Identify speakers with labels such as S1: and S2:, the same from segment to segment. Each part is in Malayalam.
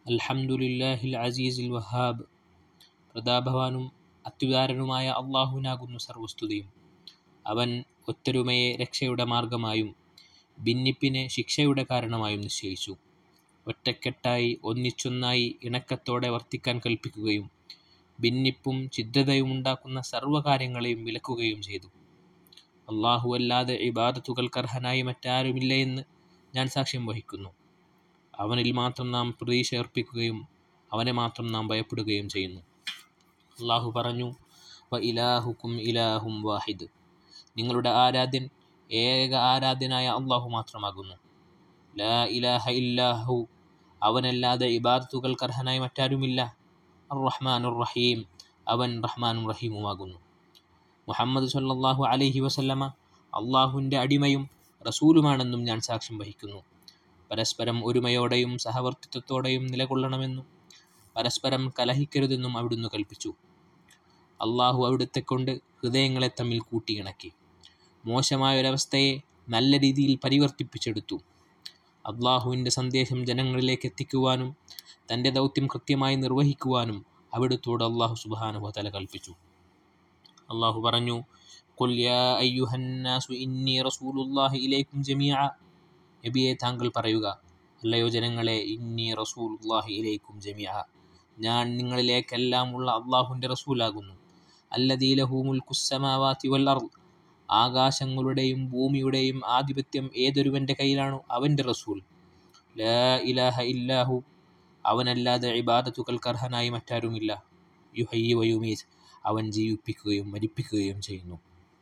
S1: അൽഹംദുലില്ലാഹിൽ അസീസിൽ വഹാബ് പ്രതാപവാനും അത്യുദാരനുമായ അള്ളാഹുവിനാകുന്നു സർവസ്തുതിയും അവൻ ഒത്തൊരുമയെ രക്ഷയുടെ മാർഗമായും ഭിന്നിപ്പിനെ ശിക്ഷയുടെ കാരണമായും നിശ്ചയിച്ചു ഒറ്റക്കെട്ടായി ഒന്നിച്ചൊന്നായി ഇണക്കത്തോടെ വർത്തിക്കാൻ കൽപ്പിക്കുകയും ഭിന്നിപ്പും ഛിദ്രതയും ഉണ്ടാക്കുന്ന സർവ്വകാര്യങ്ങളെയും വിലക്കുകയും ചെയ്തു അള്ളാഹു അല്ലാതെ ഇബാദത്തുകൾക്കർഹനായി മറ്റാരുമില്ല എന്ന് ഞാൻ സാക്ഷ്യം വഹിക്കുന്നു അവനിൽ മാത്രം നാം പ്രതീക്ഷ അർപ്പിക്കുകയും അവനെ മാത്രം നാം ഭയപ്പെടുകയും ചെയ്യുന്നു അള്ളാഹു പറഞ്ഞു വ ഇലാഹുക്കും ഇലാഹും വാഹിദ് നിങ്ങളുടെ ആരാധ്യൻ ഏക ആരാധ്യനായ അള്ളാഹു മാത്രമാകുന്നു ലാ ഇലാഹ ഇല്ലാഹു അവനല്ലാതെ ഇബാദത്തുകൾക്ക് അർഹനായി മറ്റാരുമില്ല അർ റഹ്മാനുർ റഹീം അവൻ റഹ്മാനും റഹീമുമാകുന്നു മുഹമ്മദ് സല്ലല്ലാഹു അലൈഹി വസല്ലമ അള്ളാഹുവിൻ്റെ അടിമയും റസൂലുമാണെന്നും ഞാൻ സാക്ഷ്യം വഹിക്കുന്നു പരസ്പരം ഒരുമയോടെയും സഹവർത്തിത്വത്തോടെയും നിലകൊള്ളണമെന്നും പരസ്പരം കലഹിക്കരുതെന്നും അവിടുന്ന് കൽപ്പിച്ചു അള്ളാഹു അവിടുത്തെ കൊണ്ട് ഹൃദയങ്ങളെ തമ്മിൽ കൂട്ടിയിണക്കി മോശമായ ഒരവസ്ഥയെ നല്ല രീതിയിൽ പരിവർത്തിപ്പിച്ചെടുത്തു അള്ളാഹുവിൻ്റെ സന്ദേശം ജനങ്ങളിലേക്ക് എത്തിക്കുവാനും തൻ്റെ ദൗത്യം കൃത്യമായി നിർവഹിക്കുവാനും അവിടുത്തോട് അള്ളാഹു സുബാനുഹ തല കൽപ്പിച്ചു അള്ളാഹു പറഞ്ഞു قل يا أيها الناس إني رسول الله إليكم جميعا നബിയെ താങ്കൾ പറയുക അല്ലയോ ജനങ്ങളെ ഇന്നി റസൂലുള്ളാഹി ഇലൈക്കും ജമിഅ ഞാൻ നിങ്ങളിലേക്കെല്ലാം ഉള്ള അള്ളാഹുവിൻ്റെ റസൂലാകുന്നു അല്ലദീ ലഹു മുൽക്കുസ്സമാവാതി വൽ അർദ് ആകാശങ്ങളുടെയും ഭൂമിയുടെയും ആധിപത്യം ഏതൊരുവൻ്റെ കയ്യിലാണോ അവൻ്റെ റസൂൽ ലാ ഇലാഹ ഇല്ലാഹു അവനല്ലാതെ ഇബാദത്തുകൾക്ക് അർഹനായി മറ്റാരുമില്ല യുഹയ്യി വയുമീസ് അവൻ ജീവിപ്പിക്കുകയും മരിപ്പിക്കുകയും ചെയ്യുന്നു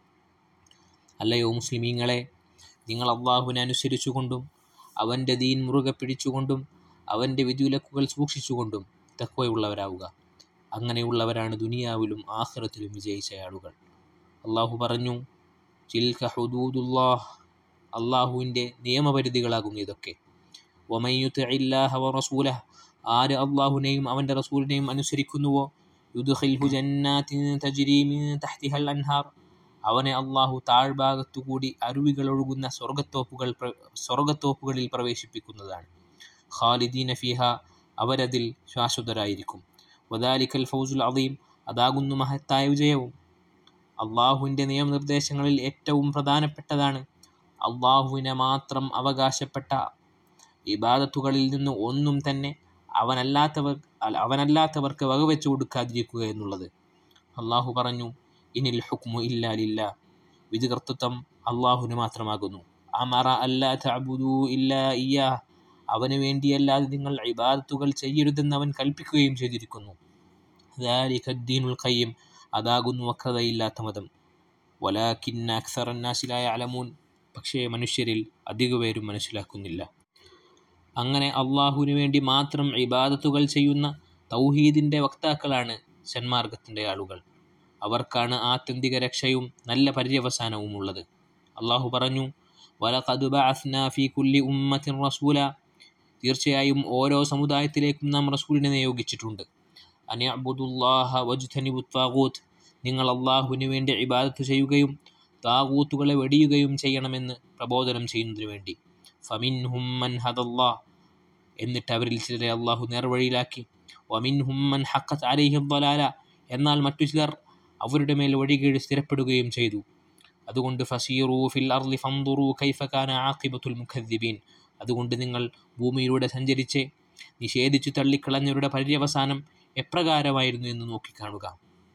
S1: അല്ലയോ മുസ്ലിമീങ്ങളെ നിങ്ങൾ അള്ളാഹുവിനെ അനുസരിച്ചുകൊണ്ടും അവൻ്റെ ദീൻ മുറുകെ പിടിച്ചുകൊണ്ടും അവൻ്റെ വിധിവിലക്കുകൾ സൂക്ഷിച്ചുകൊണ്ടും തക്വയുള്ളവരാവുക അങ്ങനെയുള്ളവരാണ് ദുനിയാവിലും ആഖിറത്തിലും വിജയിച്ച ആളുകൾ അള്ളാഹു പറഞ്ഞു ചിൽക ഹുദൂദുല്ലാഹ് അള്ളാഹുവിൻ്റെ നിയമപരിധികളാകുന്നു ഇതൊക്കെ ഒമയ്യുത്ത് ഇല്ലാഹ വ റസൂലഹ് ആര് അള്ളാഹുവിനെയും അവൻ്റെ റസൂലിനെയും അനുസരിക്കുന്നുവോ യുദ്ഖിൽഹു ജന്നാത്തിൻ തജ്രി മിൻ തഹ്തിഹൽ അൻഹാർ അവനെ അള്ളാഹു താഴ്ഭാഗത്തുകൂടി അരുവികൾ ഒഴുകുന്ന സ്വർഗത്തോപ്പുകൾ സ്വർഗത്തോപ്പുകളിൽ പ്രവേശിപ്പിക്കുന്നതാണ് ഖാലിദീന ഫിഹ അവരതിൽ ശാശ്വതരായിരിക്കും വദാലിക്കൽ ഫൗസുൽ അദീം അതാകുന്നു മഹത്തായ വിജയവും അള്ളാഹുവിൻ്റെ നിയമനിർദ്ദേശങ്ങളിൽ ഏറ്റവും പ്രധാനപ്പെട്ടതാണ് അള്ളാഹുവിനെ മാത്രം അവകാശപ്പെട്ട ഇബാദത്തുകളിൽ നിന്ന് ഒന്നും തന്നെ അവനല്ലാത്തവർ അവനല്ലാത്തവർക്ക് വകവെച്ചു കൊടുക്കാതിരിക്കുക എന്നുള്ളത് അള്ളാഹു പറഞ്ഞു ഇനിൽ ഹുക്മു ഇല്ലാലില്ല വിധികർത്തൃത്വം അള്ളാഹുവിന് മാത്രമാകുന്നു അമറ അല്ലാ തഅബുദു ഇല്ലാ ഇയ്യാ അവന് വേണ്ടിയല്ലാതെ നിങ്ങൾ ഇബാദത്തുകൾ ചെയ്യരുതെന്ന് അവൻ കൽപ്പിക്കുകയും ചെയ്തിരിക്കുന്നു ദാലിഖദ്ദീനുൽ ഖയ്യം അതാകുന്നു വക്രതയില്ലാത്ത മതം വലാക്കിന്ന അക്സറന്നാസിലായ അലമൂൻ പക്ഷേ മനുഷ്യരിൽ അധിക പേരും മനസ്സിലാക്കുന്നില്ല അങ്ങനെ അള്ളാഹുവിന് വേണ്ടി മാത്രം ഇബാദത്തുകൾ ചെയ്യുന്ന തൗഹീദിൻ്റെ വക്താക്കളാണ് സന്മാർഗത്തിൻ്റെ ആളുകൾ അവർക്കാണ് ആത്യന്തിക രക്ഷയും നല്ല പര്യവസാനവും ഉള്ളത് അള്ളാഹു പറഞ്ഞു വലഖദ് ബഅസ്നാ ഫീ കുല്ലി ഉമ്മത്തിൻ റസൂല തീർച്ചയായും ഓരോ സമുദായത്തിലേക്കും നാം റസൂലിനെ നിയോഗിച്ചിട്ടുണ്ട് അനിഅബുദുല്ലാഹ വജ്തനിബു താഗൂത്ത് നിങ്ങൾ അള്ളാഹുവിന് വേണ്ടി ഇബാദത്ത് ചെയ്യുകയും താഗൂത്തുകളെ വെടിയുകയും ചെയ്യണമെന്ന് പ്രബോധനം ചെയ്യുന്നതിന് വേണ്ടി ഫമിൻ ഹുമ്മൻ ഹദല്ലാ എന്നിട്ട് അവരിൽ ചിലരെ അള്ളാഹു നേർവഴിയിലാക്കി വമിൻ ഹുമ്മൻ ഹക്കത്ത് അലൈഹി ضലാല എന്നാൽ മറ്റു ചിലർ അവരുടെ മേൽ വഴികേട് സ്ഥിരപ്പെടുകയും ചെയ്തു അതുകൊണ്ട് ഫസീറു ഫിൽ അർലി ഫന്ദുറു കൈഫകാന ആഖിബത്തുൽ മുഖദ്ദിബീൻ അതുകൊണ്ട് നിങ്ങൾ ഭൂമിയിലൂടെ സഞ്ചരിച്ച് നിഷേധിച്ചു തള്ളിക്കളഞ്ഞവരുടെ പര്യവസാനം എപ്രകാരമായിരുന്നു എന്ന് നോക്കിക്കാണുക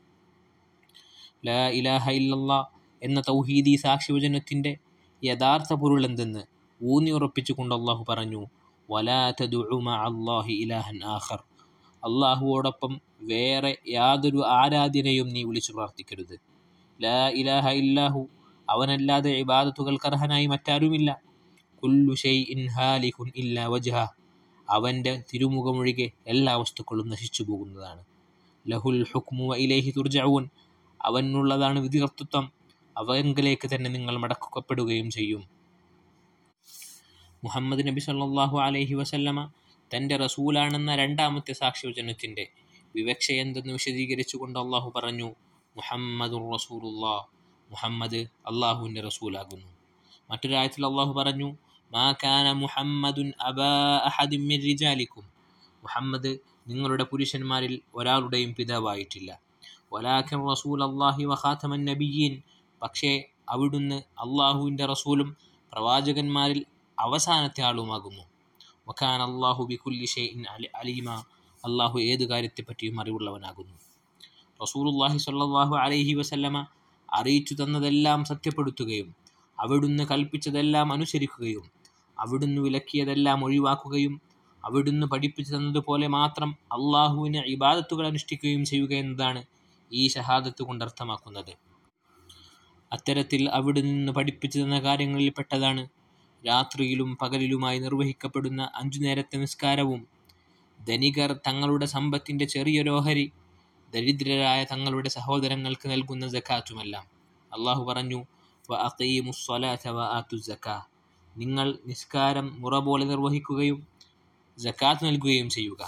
S1: ലാ ഇലാഹ ഇല്ലല്ലാ എന്ന തൗഹീദി സാക്ഷ്യവചനത്തിൻ്റെ യഥാർത്ഥ പൊരുൾ എന്തെന്ന് ഊന്നി ഉറപ്പിച്ചുകൊണ്ട് അള്ളാഹു പറഞ്ഞു വലാ തദുഉ മഅ അല്ലാഹി ഇലാഹൻ ആഖർ അള്ളാഹുവോടൊപ്പം വേറെ യാതൊരു ആരാധ്യനെയും നീ വിളിച്ചു പ്രാർത്ഥിക്കരുത് ലാ ഇലാഹ ഇല്ലാഹു അവനല്ലാതെ ഇബാദത്തുകൾക്ക് അർഹനായി മറ്റാരുമില്ല കുല്ലു ഷൈഇൻ ഹാലിഖുൻ ഇല്ലാ വജ്ഹ അവൻ്റെ തിരുമുഖമൊഴികെ എല്ലാ വസ്തുക്കളും നശിച്ചു പോകുന്നതാണ് ലഹുൽ ഹുക്മു വ ഇലൈഹി തുർജഊൻ അവനുള്ളതാണ് വിധികർത്തൃത്വം അവങ്കിലേക്ക് തന്നെ നിങ്ങൾ മടക്കപ്പെടുകയും ചെയ്യും മുഹമ്മദ് നബി സല്ലല്ലാഹു അലൈഹി വസല്ലമ തൻ്റെ റസൂലാണെന്ന രണ്ടാമത്തെ സാക്ഷ്യവചനത്തിൻ്റെ വിവക്ഷ എന്തെന്ന് വിശദീകരിച്ചുകൊണ്ട് അള്ളാഹു പറഞ്ഞു മുഹമ്മദുർ റസൂലുല്ലാ മുഹമ്മദ് അള്ളാഹുവിൻ്റെ റസൂലാകുന്നു മറ്റൊരായത്തിൽ അള്ളാഹു പറഞ്ഞു മാ കാന മുഹമ്മദുൻ അബാ അഹദിൻ മിൻ റിജാലിക്കും മുഹമ്മദ് നിങ്ങളുടെ പുരുഷന്മാരിൽ ഒരാളുടെയും പിതാവായിട്ടില്ല വലാഖിൻ റസൂൽ അള്ളാഹി വഖാത്തമൻ നബിയീൻ പക്ഷേ അവിടുന്ന് അള്ളാഹുവിൻ്റെ റസൂലും പ്രവാചകന്മാരിൽ അവസാനത്തെ ആളുമാകുന്നു വഖാൻ അള്ളാഹു ബിക്കുല്ലി ഷെയ്ൻ അലീമ അള്ളാഹു ഏത് കാര്യത്തെപ്പറ്റിയും അറിവുള്ളവനാകുന്നു റസൂലുല്ലാഹി സ്വല്ലല്ലാഹു അലൈഹി വസല്ലമ അറിയിച്ചു തന്നതെല്ലാം സത്യപ്പെടുത്തുകയും അവിടുന്ന് കൽപ്പിച്ചതെല്ലാം അനുസരിക്കുകയും അവിടുന്ന് വിലക്കിയതെല്ലാം ഒഴിവാക്കുകയും അവിടുന്ന് പഠിപ്പിച്ചു തന്നതുപോലെ മാത്രം അള്ളാഹുവിന് ഇബാദത്തുകൾ അനുഷ്ഠിക്കുകയും ചെയ്യുക എന്നതാണ് ഈ ഷഹാദത്ത് കൊണ്ട് അർത്ഥമാക്കുന്നത് അത്തരത്തിൽ അവിടെ നിന്ന് പഠിപ്പിച്ചു തന്ന കാര്യങ്ങളിൽ പെട്ടതാണ് രാത്രിയിലും പകലിലുമായി നിർവഹിക്കപ്പെടുന്ന അഞ്ചു നേരത്തെ നിസ്കാരവും ധനികർ തങ്ങളുടെ സമ്പത്തിൻ്റെ ചെറിയൊരോഹരി ദരിദ്രരായ തങ്ങളുടെ സഹോദരങ്ങൾക്ക് നൽകുന്ന ജക്കാത്തുമെല്ലാം അള്ളാഹു പറഞ്ഞു വ അഖീമുസ്സലാത്ത വ ആത്തു ജക്കാ നിങ്ങൾ നിസ്കാരം മുറ പോലെ നിർവഹിക്കുകയും ജക്കാത്ത് നൽകുകയും ചെയ്യുക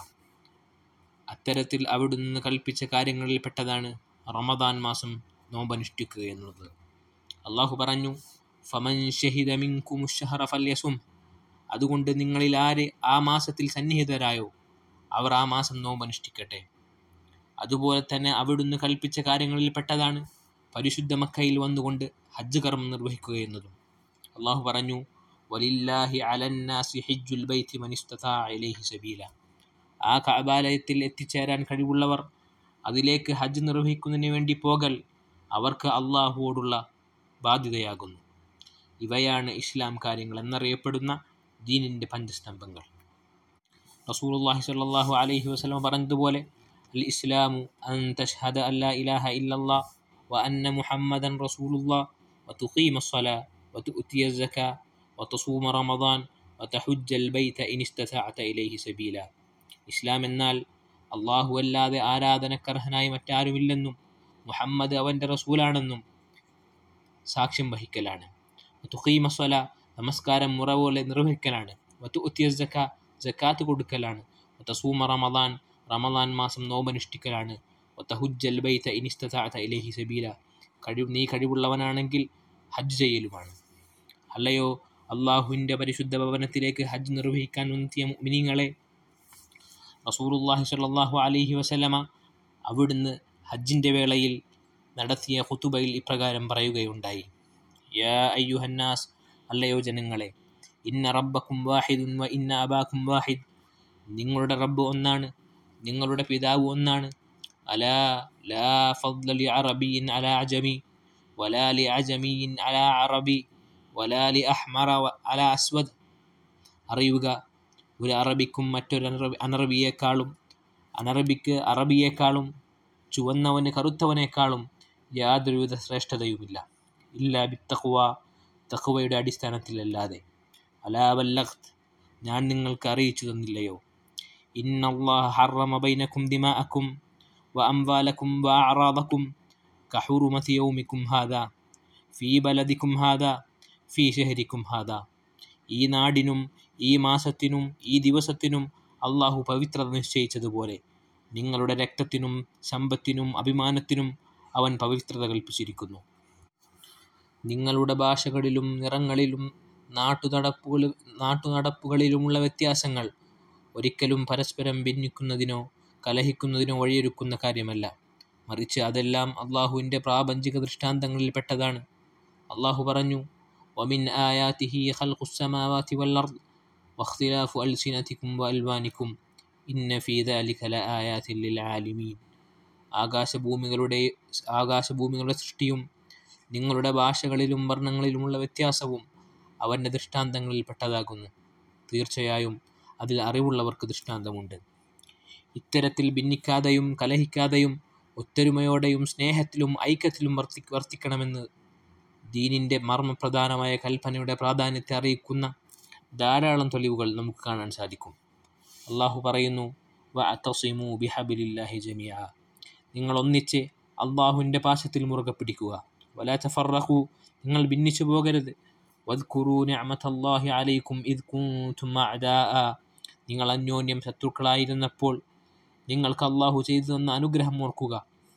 S1: അത്തരത്തിൽ അവിടെ നിന്ന് കൽപ്പിച്ച കാര്യങ്ങളിൽ പെട്ടതാണ് റമദാൻ മാസം നോമ്പനുഷ്ഠിക്കുക എന്നുള്ളത് അള്ളാഹു പറഞ്ഞു ഫമൻ ഷഹിദ മിൻകും ഷഹറ ഫല്യസും അതുകൊണ്ട് നിങ്ങളിൽ ആര് ആ മാസത്തിൽ സന്നിഹിതരായോ അവർ ആ മാസം നോമ്പനുഷ്ഠിക്കട്ടെ അതുപോലെ തന്നെ അവിടുന്ന് കൽപ്പിച്ച കാര്യങ്ങളിൽ പെട്ടതാണ് പരിശുദ്ധ മക്കയിൽ വന്നുകൊണ്ട് ഹജ്ജ് കർമ്മം നിർവഹിക്കുക എന്നതും അള്ളാഹു പറഞ്ഞു വലില്ലാഹി അലന്നാസി ഹിജ്ജുൽ ബൈത്തി മനിസ്തതാ ഇലൈഹി സബീല ആ കഅബാലയത്തിൽ എത്തിച്ചേരാൻ കഴിവുള്ളവർ അതിലേക്ക് ഹജ്ജ് നിർവഹിക്കുന്നതിന് വേണ്ടി പോകൽ അവർക്ക് അള്ളാഹുവോടുള്ള ബാധ്യതയാകുന്നു ഇവയാണ് ഇസ്ലാം കാര്യങ്ങൾ എന്നറിയപ്പെടുന്ന ദീനിൻ്റെ പഞ്ചസ്തംഭങ്ങൾ റസൂലുള്ളാഹി സ്വല്ലല്ലാഹു അലൈഹി വസല്ലം പറഞ്ഞതുപോലെ അൽ ഇസ്ലാമു അൻ തഷ്ഹദ അല്ലാ ഇലാഹ ഇല്ലല്ലാഹ് വ അന്ന മുഹമ്മദൻ റസൂലുള്ളാഹ് وتقيم الصلاة وتؤتي الزكاة وتصوم رمضان وتحج البيت إن استطعت إليه سبيلا ഇസ്ലാം എന്നാൽ അള്ളാഹു അല്ലാതെ ആരാധനക്കർഹനായി മറ്റാരുമില്ലെന്നും മുഹമ്മദ് അവൻ്റെ റസൂലാണെന്നും സാക്ഷ്യം വഹിക്കലാണ് തുഖീമ സ്വല നമസ്കാരം മുറ പോലെ നിർവഹിക്കലാണ് വത്തു ഉത്തിയ ജക്ക ജക്കാത്ത് കൊടുക്കലാണ് തസൂമ റമദാൻ റമദാൻ മാസം നോമ്പനുഷ്ഠിക്കലാണ് വത്തഹുജ്ജൽ ബൈത്ത ഇനിസ്തതാത്ത ഇലേഹി സബീല കഴിവ് നീ കഴിവുള്ളവനാണെങ്കിൽ ഹജ്ജ് ചെയ്യലുമാണ് അല്ലയോ അള്ളാഹുവിൻ്റെ പരിശുദ്ധ ഭവനത്തിലേക്ക് ഹജ്ജ് നിർവഹിക്കാൻ ഉണർത്തിയ മിനിങ്ങളെ റസൂലുല്ലാഹി സ്വല്ലല്ലാഹു അലൈഹി വസല്ലമ അവിടുന്ന് ഹജ്ജിൻ്റെ വേളയിൽ നടത്തിയ ഖുതുബയിൽ ഇപ്രകാരം പറയുകയുണ്ടായി യാ അയ്യുഹന്നാസ് അല്ലയോ ജനങ്ങളെ ഇന്ന റബ്ബക്കും വാഹിദുൻ വ ഇന്ന അബാക്കും വാഹിദ് നിങ്ങളുടെ റബ്ബ് ഒന്നാണ് നിങ്ങളുടെ പിതാവ് ഒന്നാണ് അലാ ലാ ഫضل لعربي على عجمي ولا لعجمي على عربي ولا لأحمر على أسود അറിയുക ഒരു അറബിക്കും മറ്റൊരു അനറബി അനറബിയേക്കാളും അനറബിക്ക് അറബിയേക്കാളും ചുവന്നവന് കറുത്തവനേക്കാളും യാതൊരുവിധ ശ്രേഷ്ഠതയുമില്ല ഇല്ല ബിത്തഖുവ തഖുവയുടെ അടിസ്ഥാനത്തിലല്ലാതെ അലാവല്ലഖ് ഞാൻ നിങ്ങൾക്ക് അറിയിച്ചു തന്നില്ലയോ ഇന്നല്ലാഹ ഹറമ ബൈനക്കും ദിമാഅക്കും വ അംവാലക്കും വ അറാദക്കും കഹുറുമതി യൗമിക്കും ഹാദ ഫീ ബലദിക്കും ഹാദ ഫീ ഷഹരിക്കും ഹാദ ഈ നാടിനും ഈ മാസത്തിനും ഈ ദിവസത്തിനും അള്ളാഹു പവിത്രത നിശ്ചയിച്ചതുപോലെ നിങ്ങളുടെ രക്തത്തിനും സമ്പത്തിനും അഭിമാനത്തിനും അവൻ പവിത്രത കൽപ്പിച്ചിരിക്കുന്നു നിങ്ങളുടെ ഭാഷകളിലും നിറങ്ങളിലും നാട്ടുനടപ്പുകൾ നാട്ടുനടപ്പുകളിലുമുള്ള വ്യത്യാസങ്ങൾ ഒരിക്കലും പരസ്പരം ഭിന്നിക്കുന്നതിനോ കലഹിക്കുന്നതിനോ വഴിയൊരുക്കുന്ന കാര്യമല്ല മറിച്ച് അതെല്ലാം അള്ളാഹുവിൻ്റെ പ്രാപഞ്ചിക ദൃഷ്ടാന്തങ്ങളിൽപ്പെട്ടതാണ് അള്ളാഹു പറഞ്ഞു ومن آياته خلق السماوات والأرض واختلاف ألسنتكم وألوانكم إن في ذلك لآيات للعالمين ആകാശഭൂമികളുടെ ആകാശഭൂമികളുടെ സൃഷ്ടിയും നിങ്ങളുടെ ഭാഷകളിലും വർണ്ണങ്ങളിലുമുള്ള വ്യത്യാസവും അവൻ്റെ ദൃഷ്ടാന്തങ്ങളിൽ പെട്ടതാകുന്നു തീർച്ചയായും അതിൽ അറിവുള്ളവർക്ക് ദൃഷ്ടാന്തമുണ്ട് ഇത്തരത്തിൽ ഭിന്നിക്കാതെയും കലഹിക്കാതെയും ഒത്തൊരുമയോടെയും സ്നേഹത്തിലും ഐക്യത്തിലും വർത്തി വർത്തിക്കണമെന്ന് ദീനിൻ്റെ മർമ്മപ്രധാനമായ കൽപ്പനയുടെ പ്രാധാന്യത്തെ അറിയിക്കുന്ന ധാരാളം തെളിവുകൾ നമുക്ക് കാണാൻ സാധിക്കും അള്ളാഹു പറയുന്നു വ അത്തസിമു ബിഹബിലില്ലാഹി ജമിയ നിങ്ങൾ ഒന്നിച്ച് അള്ളാഹുവിൻ്റെ പാശത്തിൽ മുറുകെ പിടിക്കുക വലാ തഫറഹു നിങ്ങൾ ഭിന്നിച്ചു പോകരുത് വദ്കുറു നിഅമതല്ലാഹി അലൈക്കും ഇദ് കുൻതും അഅദാഅ നിങ്ങൾ അന്യോന്യം ശത്രുക്കളായിരുന്നപ്പോൾ നിങ്ങൾക്ക് അള്ളാഹു ചെയ്തു തന്ന അനുഗ്രഹം ഓർക്കുക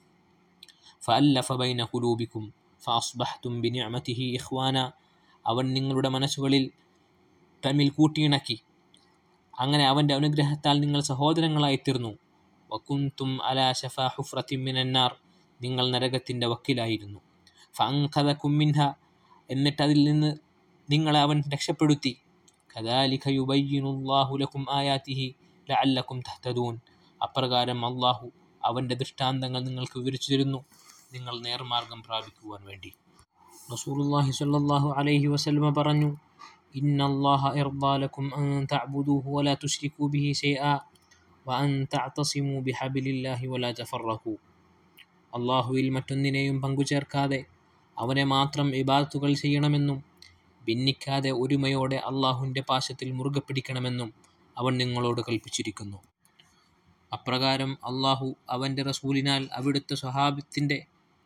S1: ഫഅല്ലഫ ബൈന ഖുലൂബിക്കും ഫഅസ്ബഹ്തും ബിനിഅമതിഹി ഇഖ്വാന അവൻ നിങ്ങളുടെ മനസ്സുകളിൽ തമ്മിൽ കൂട്ടിയിണക്കി അങ്ങനെ അവൻ്റെ അനുഗ്രഹത്താൽ നിങ്ങൾ സഹോദരങ്ങളായി തീർന്നു വക്കുന്തും അലാ ഷഫ ഹുഫ്രത്തിൻ മിനന്നാർ നിങ്ങൾ നരകത്തിൻ്റെ വക്കിലായിരുന്നു ഫഅൻഖദകും മിൻഹ എന്നിട്ട് അതിൽ നിന്ന് നിങ്ങളെ അവൻ രക്ഷപ്പെടുത്തി കദാലിക യുബയ്യിനുല്ലാഹു ലക്കും ആയാതിഹി ലഅല്ലക്കും തഹ്തദൂൻ അപ്രകാരം അള്ളാഹു അവൻ്റെ ദൃഷ്ടാന്തങ്ങൾ നിങ്ങൾക്ക് വിവരിച്ചു തരുന്നു നിങ്ങൾ നേർമാർഗം പ്രാപിക്കുവാൻ വേണ്ടി റസൂലുള്ളാഹി സ്വല്ലല്ലാഹു അലൈഹി വസല്ലമ പറഞ്ഞു ഇന്നല്ലാഹ ഇർദാ ലക്കും അൻ തഅബുദൂഹു വലാ തുശ്രികൂ ബിഹി ശൈആ വഅൻ തഅതസിമൂ ബിഹബിലില്ലാഹി വലാ തഫറഖൂ അള്ളാഹുവിൽ മറ്റൊന്നിനെയും പങ്കുചേർക്കാതെ അവനെ മാത്രം ഇബാദത്തുകൾ ചെയ്യണമെന്നും ഭിന്നിക്കാതെ ഒരുമയോടെ അള്ളാഹുവിൻ്റെ പാശത്തിൽ മുറുകെ പിടിക്കണമെന്നും അവൻ നിങ്ങളോട് കൽപ്പിച്ചിരിക്കുന്നു അപ്രകാരം അള്ളാഹു അവൻ്റെ റസൂലിനാൽ അവിടുത്തെ സ്വഹാബത്തിൻ്റെ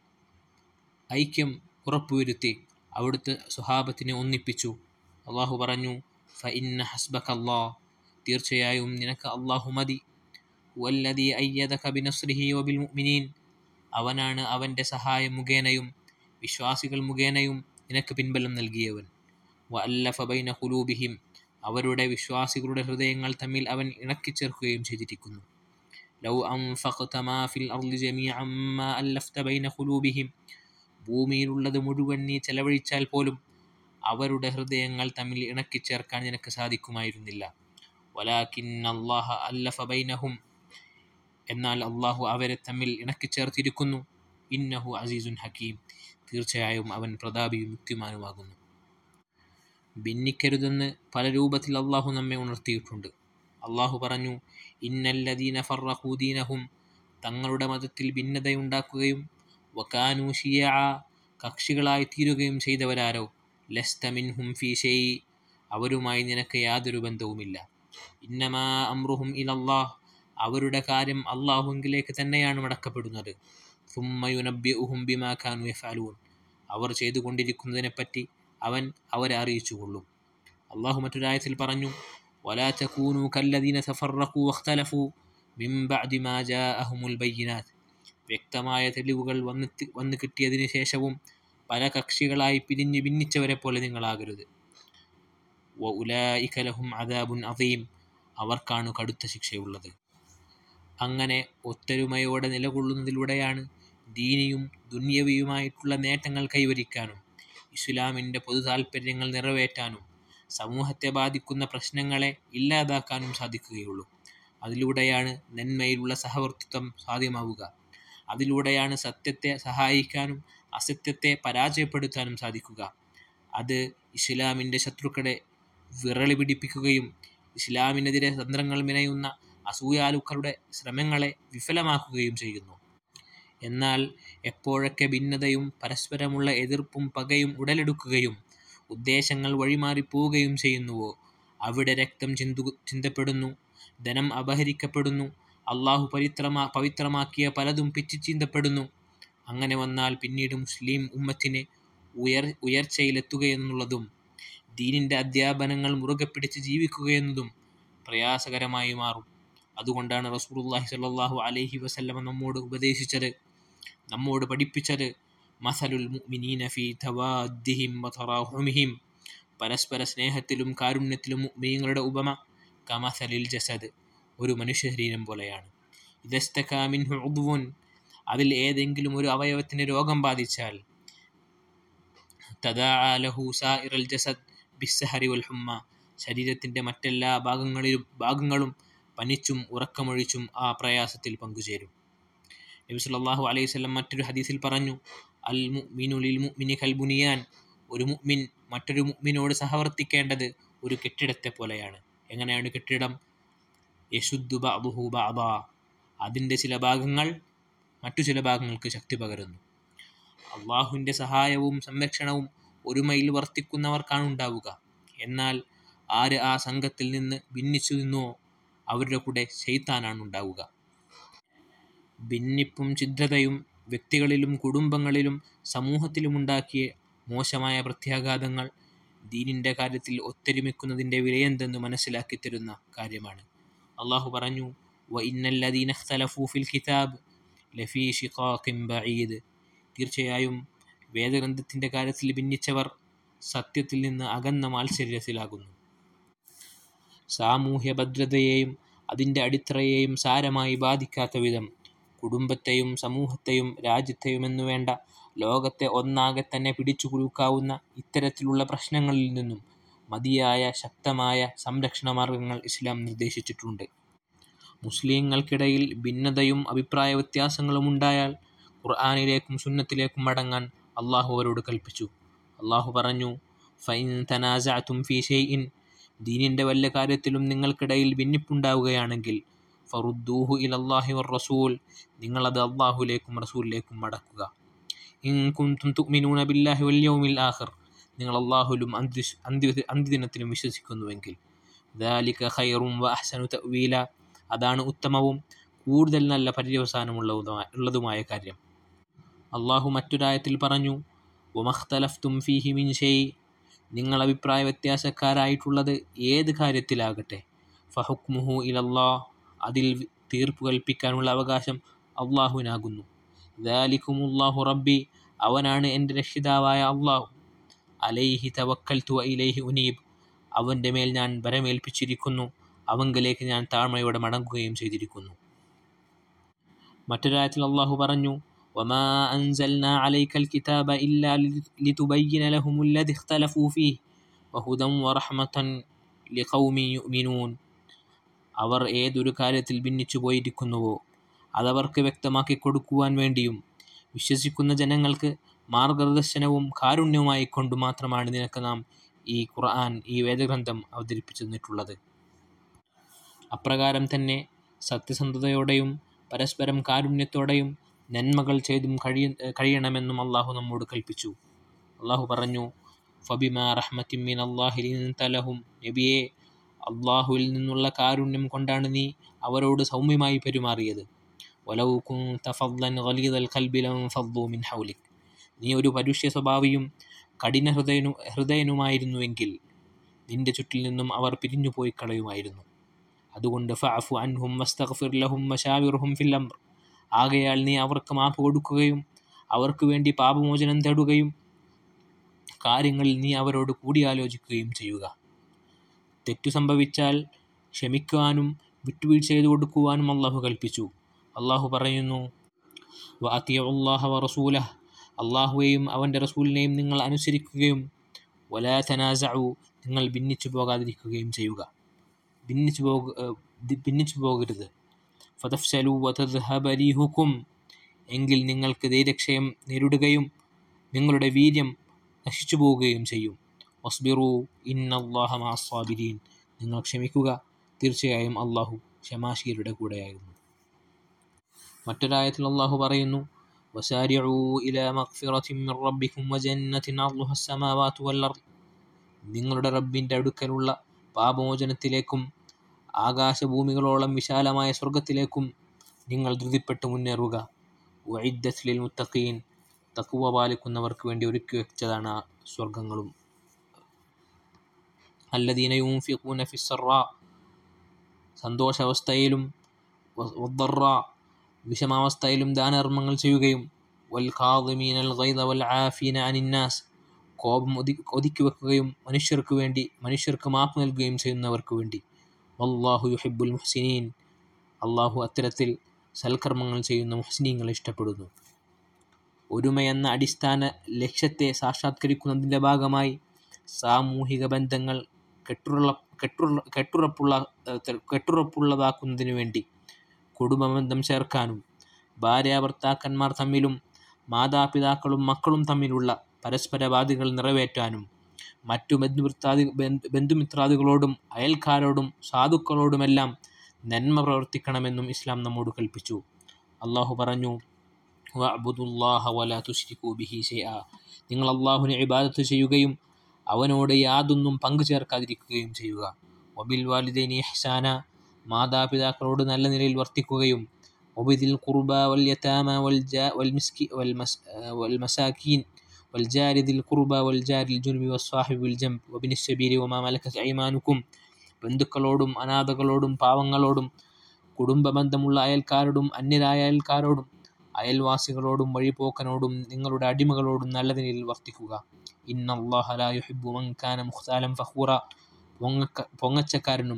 S1: ഐക്യം ഉറപ്പുവരുത്തി അവിടുത്തെ സ്വഹാബത്തിനെ ഒന്നിപ്പിച്ചു അള്ളാഹു പറഞ്ഞു ഫ ഇന്ന ഹസ്ബക്ക് അള്ളാ തീർച്ചയായും നിനക്ക് അള്ളാഹു മതി വല്ലതി അയ്യദക ബിനസ്രിഹി വബിൽ മുഅ്മിനീൻ അവനാണ് അവൻ്റെ സഹായം മുഖേനയും വിശ്വാസികൾ മുഖേനയും നിനക്ക് പിൻബലം നൽകിയവൻ വ അല്ലഫ ബൈന ഖുലൂബിഹിം അവരുടെ വിശ്വാസികളുടെ ഹൃദയങ്ങൾ തമ്മിൽ അവൻ ഇണക്കിച്ചേർക്കുകയും ചെയ്തിരിക്കുന്നു ലൗ അൻഫഖത മാ ഫിൽ അർളി ജമീഅൻ മാ അല്ലഫ്ത ബൈന ഖുലൂബിഹിം ഭൂമിയിലുള്ളത് മുഴുവൻ നീ ചെലവഴിച്ചാൽ പോലും അവരുടെ ഹൃദയങ്ങൾ തമ്മിൽ ഇണക്കിച്ചേർക്കാൻ നിനക്ക് സാധിക്കുമായിരുന്നില്ല വലാകിൻ അല്ലാഹ അല്ലഫ ബൈനഹും എന്നാൽ അള്ളാഹു അവരെ തമ്മിൽ ഇണക്കിച്ചേർത്തിരിക്കുന്നു ഇന്നഹു അസീസുൻ ഹക്കീം തീർച്ചയായും അവൻ പ്രതാപിയും യുക്തിമാനുമാകുന്നു ഭിന്നിക്കരുതെന്ന് പല രൂപത്തിൽ അള്ളാഹു നമ്മെ ഉണർത്തിയിട്ടുണ്ട് അള്ളാഹു പറഞ്ഞു ഇന്നല്ലദീന ഫറഹൂദീനഹും തങ്ങളുടെ മതത്തിൽ ഭിന്നതയുണ്ടാക്കുകയും വക്കാനു ഷിയ കക്ഷികളായി തീരുകയും ചെയ്തവരാരോ ലസ്ത മിൻഹും ഫീ ഷെയ് അവരുമായി നിനക്ക് യാതൊരു ബന്ധവുമില്ല ഇന്നമാ അമ്രുഹും ഇലല്ലാഹ് അവരുടെ കാര്യം അള്ളാഹുവിലേക്ക് തന്നെയാണ് മടക്കപ്പെടുന്നത് സുമ്മയുനബ്യഉഹും ബിമാ കാനു യഫഅലൂൻ അവർ ചെയ്തുകൊണ്ടിരിക്കുന്നതിനെപ്പറ്റി അവൻ അവരെ അറിയിച്ചുകൊള്ളും അള്ളാഹു മറ്റൊരായത്തിൽ പറഞ്ഞു ولا تكونوا كالذين تفرقوا واختلفوا من بعد ما جاءهم البينات വ്യക്തമായ തെളിവുകൾ വന്ന് വന്നു കിട്ടിയതിനു ശേഷവും പല കക്ഷികളായി പിരിഞ്ഞ് ഭിന്നിച്ചവരെ പോലെ നിങ്ങളാകരുത് وأولئك لهم عذاب عظيم അവർക്കാണ് കടുത്ത ശിക്ഷയുള്ളത് അങ്ങനെ ഒത്തൊരുമയോടെ നിലകൊള്ളുന്നതിലൂടെയാണ് ദീനിയും ദുന്യവിയുമായിട്ടുള്ള നേട്ടങ്ങൾ കൈവരിക്കാനും ഇസ്ലാമിൻ്റെ പൊതു താൽപ്പര്യങ്ങൾ നിറവേറ്റാനും സമൂഹത്തെ ബാധിക്കുന്ന പ്രശ്നങ്ങളെ ഇല്ലാതാക്കാനും സാധിക്കുകയുള്ളൂ അതിലൂടെയാണ് നന്മയിലുള്ള സഹവർത്തിത്വം സാധ്യമാവുക അതിലൂടെയാണ് സത്യത്തെ സഹായിക്കാനും അസത്യത്തെ പരാജയപ്പെടുത്താനും സാധിക്കുക അത് ഇസ്ലാമിൻ്റെ ശത്രുക്കളെ വിറളി പിടിപ്പിക്കുകയും ഇസ്ലാമിനെതിരെ തന്ത്രങ്ങൾ മിനയുന്ന അസൂയാലുക്കളുടെ ശ്രമങ്ങളെ വിഫലമാക്കുകയും ചെയ്യുന്നു എന്നാൽ എപ്പോഴൊക്കെ ഭിന്നതയും പരസ്പരമുള്ള എതിർപ്പും പകയും ഉടലെടുക്കുകയും ഉദ്ദേശങ്ങൾ വഴിമാറിപ്പോവുകയും ചെയ്യുന്നുവോ അവിടെ രക്തം ചിന്തു ചിന്തപ്പെടുന്നു ധനം അപഹരിക്കപ്പെടുന്നു അള്ളാഹു പവിത്രമാ പവിത്രമാക്കിയ പലതും പിച്ചിച്ചീന്തപ്പെടുന്നു അങ്ങനെ വന്നാൽ പിന്നീട് മുസ്ലിം ഉമ്മത്തിന് ഉയർ ഉയർച്ചയിലെത്തുകയെന്നുള്ളതും ദീനിൻ്റെ അധ്യാപനങ്ങൾ മുറുകെ പിടിച്ച് ജീവിക്കുകയെന്നതും പ്രയാസകരമായി മാറും അതുകൊണ്ടാണ് റസൂലുള്ളാഹി സ്വല്ലല്ലാഹു അലൈഹി വസല്ലമ നമ്മോട് ഉപദേശിച്ചത് നമ്മോട് പഠിപ്പിച്ചത് മസലുൽ മുഅ്മിനീന ഫീ തവാദ്ദിഹിം വതറാഹുമിഹിം പരസ്പര സ്നേഹത്തിലും കാരുണ്യത്തിലും മുഅ്മിനീങ്ങളുടെ ഉപമ കമസലിൽ ജസദ് ഒരു മനുഷ്യ ശരീരം പോലെയാണ് ഇദസ്തകാ മിൻഹു ഉദ്വുൻ അതിൽ ഏതെങ്കിലും ഒരു അവയവത്തിന് രോഗം ബാധിച്ചാൽ തദാഅ ലഹു സായിറൽ ജസദ് ബിസ്സഹരി വൽ ഹുമ്മ ശരീരത്തിൻ്റെ മറ്റെല്ലാ ഭാഗങ്ങളിലും ഭാഗങ്ങളും പനിച്ചും ഉറക്കമൊഴിച്ചും ആ പ്രയാസത്തിൽ പങ്കുചേരും നബി സല്ലല്ലാഹു അലൈഹി വസല്ലം മറ്റൊരു ഹദീസിൽ പറഞ്ഞു അൽ മുഅ്മിനു ലിൽ മുഅ്മിനി കൽ ബുനിയാൻ ഒരു മുഅ്മിൻ മറ്റൊരു മുഅ്മിനോട് സഹവർത്തിക്കേണ്ടത് ഒരു കെട്ടിടത്തെ പോലെയാണ് എങ്ങനെയാണ് കെട്ടിടം യശുദ്ധു ബഅദുഹു ബഅദ അതിൻ്റെ ചില ഭാഗങ്ങൾ മറ്റു ചില ഭാഗങ്ങൾക്ക് ശക്തി പകരുന്നു അള്ളാഹുവിൻ്റെ സഹായവും സംരക്ഷണവും ഒരുമയിൽ വർത്തിക്കുന്നവർക്കാണ് ഉണ്ടാവുക എന്നാൽ ആര് ആ സംഘത്തിൽ നിന്ന് ഭിന്നിച്ചു നിന്നോ അവരുടെ കൂടെ ചെയ്ത്താനാണ് ഉണ്ടാവുക ഭിന്നിപ്പും ഛിദ്രതയും വ്യക്തികളിലും കുടുംബങ്ങളിലും സമൂഹത്തിലും ഉണ്ടാക്കിയ മോശമായ പ്രത്യാഘാതങ്ങൾ ദീനിൻ്റെ കാര്യത്തിൽ ഒത്തൊരുമിക്കുന്നതിൻ്റെ വിലയെന്തെന്ന് മനസ്സിലാക്കി തരുന്ന കാര്യമാണ് അള്ളാഹു പറഞ്ഞു വ ഇന്നല്ലദീന ഇഖ്തലഫൂ ഫിൽ കിതാബ് ലഫീ ഷിഖാഖിൻ ബഈദ് തീർച്ചയായും വേദഗ്രന്ഥത്തിൻ്റെ കാര്യത്തിൽ ഭിന്നിച്ചവർ സത്യത്തിൽ നിന്ന് അകന്ന മാത്സര്യത്തിലാകുന്നു സാമൂഹ്യ ഭദ്രതയെയും അതിൻ്റെ അടിത്തറയെയും സാരമായി ബാധിക്കാത്ത വിധം കുടുംബത്തെയും സമൂഹത്തെയും രാജ്യത്തെയും എന്നു വേണ്ട ലോകത്തെ ഒന്നാകെ തന്നെ പിടിച്ചു കുലുക്കാവുന്ന ഇത്തരത്തിലുള്ള പ്രശ്നങ്ങളിൽ നിന്നും മതിയായ ശക്തമായ സംരക്ഷണ മാർഗങ്ങൾ ഇസ്ലാം നിർദ്ദേശിച്ചിട്ടുണ്ട് മുസ്ലിങ്ങൾക്കിടയിൽ ഭിന്നതയും അഭിപ്രായ വ്യത്യാസങ്ങളും ഉണ്ടായാൽ ഖുർആാനിലേക്കും സുന്നത്തിലേക്കും മടങ്ങാൻ അള്ളാഹു അവരോട് കൽപ്പിച്ചു അള്ളാഹു പറഞ്ഞു ഫൈൻ തനാസഅത്തും ഫി ഷെയ്ഇൻ ദീനിൻ്റെ വല്ല കാര്യത്തിലും നിങ്ങൾക്കിടയിൽ ഭിന്നിപ്പുണ്ടാവുകയാണെങ്കിൽ ഫറുദ്ദൂഹു ഇലല്ലാഹി വർ റസൂൽ നിങ്ങളത് അള്ളാഹുലേക്കും റസൂലിലേക്കും മടക്കുക ഇൻ കുന്തും തുഅ്മിനൂന ബില്ലാഹി വൽ യൗമിൽ ആഖിർ നിങ്ങൾ അള്ളാഹുലും അന്ത്യ അന്ത്യ അന്ത്യദിനത്തിലും വിശ്വസിക്കുന്നുവെങ്കിൽ ദാലിക ഖൈറും വ അഹ്സനു തഅ്വീല അതാണ് ഉത്തമവും കൂടുതൽ നല്ല പര്യവസാനമുള്ളതുമായ ഉള്ളതുമായ കാര്യം അള്ളാഹു മറ്റൊരായത്തിൽ പറഞ്ഞു വമഖ്തലഫ്തും ഫീഹി മിൻ ഷെയ് നിങ്ങൾ അഭിപ്രായ വ്യത്യാസക്കാരായിട്ടുള്ളത് ഏത് കാര്യത്തിലാകട്ടെ ഫഹുക്മുഹു ഇലല്ലാ അതിൽ തീർപ്പ് കൽപ്പിക്കാനുള്ള അവകാശം അള്ളാഹുവിനാകുന്നു ദാലിക്കുമുല്ലാഹു റബ്ബി അവനാണ് എൻ്റെ രക്ഷിതാവായ അള്ളാഹു അലൈഹി തവക്കൽത്തു ഇലൈഹി ഉനീബ് അവൻ്റെ മേൽ ഞാൻ ബരമേൽപ്പിച്ചിരിക്കുന്നു അവങ്കലേക്ക് ഞാൻ താഴ്മയോടെ മടങ്ങുകയും ചെയ്തിരിക്കുന്നു മറ്റൊരായത്തിൽ അള്ളാഹു പറഞ്ഞു وما أنزلنا عليك الكتاب إلا لتبين لهم الذي اختلفوا فيه وهدى ورحمة لقوم يؤمنون അവർ ഏതൊരു കാര്യത്തിൽ ഭിന്നിച്ചു പോയിരിക്കുന്നുവോ അതവർക്ക് വ്യക്തമാക്കി കൊടുക്കുവാൻ വേണ്ടിയും വിശ്വസിക്കുന്ന ജനങ്ങൾക്ക് മാർഗദർശനവും കാരുണ്യവുമായി കൊണ്ട് മാത്രമാണ് നിനക്ക് നാം ഈ ഖുർആൻ ഈ വേദഗ്രന്ഥം അവതരിപ്പിച്ചു തന്നിട്ടുള്ളത് അപ്രകാരം തന്നെ സത്യസന്ധതയോടെയും പരസ്പരം കാരുണ്യത്തോടെയും നന്മകൾ ചെയ്തും കഴിയ കഴിയണമെന്നും അള്ളാഹു നമ്മോട് കൽപ്പിച്ചു അള്ളാഹു പറഞ്ഞു ഫബിമ റഹ്മത്തിൻ അള്ളാഹി തലഹും നബിയെ അള്ളാഹുവിൽ നിന്നുള്ള കാരുണ്യം കൊണ്ടാണ് നീ അവരോട് സൗമ്യമായി പെരുമാറിയത് വലവു കുന്തഫദ്ലൻ ഖലീദൽ ഖൽബിലം ഫദ്ദു മിൻ ഹൗലിക് നീ ഒരു പരുഷ്യ സ്വഭാവിയും കഠിന ഹൃദയനു ഹൃദയനുമായിരുന്നുവെങ്കിൽ നിന്റെ ചുറ്റിൽ നിന്നും അവർ പിരിഞ്ഞു പോയി കളയുമായിരുന്നു അതുകൊണ്ട് ഫഅഫു അൻഹും വസ്തഗ്ഫിർ ലഹും വശാവിർഹും ഫിൽ അംർ ആകയാൽ നീ അവർക്ക് മാപ്പ് കൊടുക്കുകയും അവർക്ക് വേണ്ടി പാപമോചനം തേടുകയും കാര്യങ്ങളിൽ നീ അവരോട് കൂടിയാലോചിക്കുകയും ചെയ്യുക തെറ്റു സംഭവിച്ചാൽ ക്ഷമിക്കുവാനും വിട്ടുവീഴ്ച ചെയ്തു കൊടുക്കുവാനും അള്ളാഹു കൽപ്പിച്ചു അള്ളാഹു പറയുന്നു അള്ളാഹ വ റസൂലഹ അള്ളാഹുവെയും അവൻ്റെ റസൂലിനെയും നിങ്ങൾ അനുസരിക്കുകയും വലാ തനാസഉ നിങ്ങൾ ഭിന്നിച്ചു പോകാതിരിക്കുകയും ചെയ്യുക ഭിന്നിച്ചു പോക ഭിന്നിച്ചു പോകരുത് ഫതഫ്സലു വതദ്ഹബരീഹുക്കും എങ്കിൽ നിങ്ങൾക്ക് ധൈര്യക്ഷയം നേരിടുകയും നിങ്ങളുടെ വീര്യം നശിച്ചു പോവുകയും ചെയ്യും വസ്ബിറു ഇന്നല്ലാഹ മാസ്വാബിരീൻ നിങ്ങൾ ക്ഷമിക്കുക തീർച്ചയായും അള്ളാഹു ക്ഷമാശീലരുടെ കൂടെയായിരുന്നു മറ്റൊരായത്തിൽ അള്ളാഹു പറയുന്നു وسارعوا إلى مغفرة من ربكم وجنة عرضها السماوات والأرض നിങ്ങളുടെ റബ്ബിൻ്റെ അടുക്കലുള്ള പാപമോചനത്തിലേക്കും ആകാശഭൂമികളോളം വിശാലമായ സ്വർഗത്തിലേക്കും നിങ്ങൾ ധൃതിപ്പെട്ട് മുന്നേറുക വൈദ്യസ്ലിൽ മുത്തഖീൻ തക്കുവ പാലിക്കുന്നവർക്ക് വേണ്ടി ഒരുക്കി വെച്ചതാണ് ആ സ്വർഗങ്ങളും അല്ലദീന യൂഫിഖൂന ഫിസ്സറ സന്തോഷാവസ്ഥയിലും വദ്ദറ വിഷമാവസ്ഥയിലും ദാനധർമ്മങ്ങൾ ചെയ്യുകയും വൽ ഖാദിമീനൽ ഗൈദ വൽ ആഫീന അനിന്നാസ് കോപം ഒതി ഒതുക്കി വെക്കുകയും മനുഷ്യർക്ക് വേണ്ടി മനുഷ്യർക്ക് മാപ്പ് നൽകുകയും ചെയ്യുന്നവർക്ക് വേണ്ടി വല്ലാഹു യുഹിബുൽ മുഹ്സിനീൻ അള്ളാഹു അത്തരത്തിൽ സൽക്കർമ്മങ്ങൾ ചെയ്യുന്ന മുഹ്സിനീങ്ങളെ ഇഷ്ടപ്പെടുന്നു ഒരുമയെന്ന അടിസ്ഥാന ലക്ഷ്യത്തെ സാക്ഷാത്കരിക്കുന്നതിൻ്റെ ഭാഗമായി സാമൂഹിക ബന്ധങ്ങൾ കെട്ടുറ കെട്ടുറ കെട്ടുറപ്പുള്ള കെട്ടുറപ്പുള്ളതാക്കുന്നതിനു വേണ്ടി കുടുംബബന്ധം ചേർക്കാനും ഭാര്യാഭർത്താക്കന്മാർ തമ്മിലും മാതാപിതാക്കളും മക്കളും തമ്മിലുള്ള പരസ്പര ബാധ്യതകൾ നിറവേറ്റാനും മറ്റു ബന്ധുമിത്രാദി ബന്ധുമിത്രാദികളോടും അയൽക്കാരോടും സാധുക്കളോടുമെല്ലാം നന്മ പ്രവർത്തിക്കണമെന്നും ഇസ്ലാം നമ്മോട് കൽപ്പിച്ചു അള്ളാഹു പറഞ്ഞു വഅബുദുല്ലാഹ വല തുശ്രിക്കു ബിഹി ഷൈഅ നിങ്ങൾ അള്ളാഹുവിനെ ഇബാദത്ത് ചെയ്യുകയും അവനോട് യാതൊന്നും പങ്കു ചേർക്കാതിരിക്കുകയും ചെയ്യുക വബിൽ വാലിദൈനി ഇഹ്സാന മാതാപിതാക്കളോട് നല്ല നിലയിൽ വർത്തിക്കുകയും ഒബിദിൽ കുർബ വൽ യതാമ വൽ ജാ വൽ മിസ്കി വൽ മസ് വൽ മസാക്കീൻ والجار ذي القربى والجار الجنب والصاحب بالجنب وابن السبيل وما ملكت أيمانكم ബന്ധുക്കളോടും അനാഥകളോടും പാവങ്ങളോടും കുടുംബ ബന്ധമുള്ള അയൽക്കാരോടും അന്യരായ അയൽക്കാരോടും അയൽവാസികളോടും വഴിപോക്കനോടും നിങ്ങളുടെ അടിമകളോടും നല്ല നിലയിൽ വർത്തിക്കുക ഇന്നല്ലാഹ ലാ യുഹിബ്ബു മൻ കാന മുഖ്താലൻ ഫഖൂറ പൊങ്ങക്ക പൊങ്ങച്ചക്കാരനും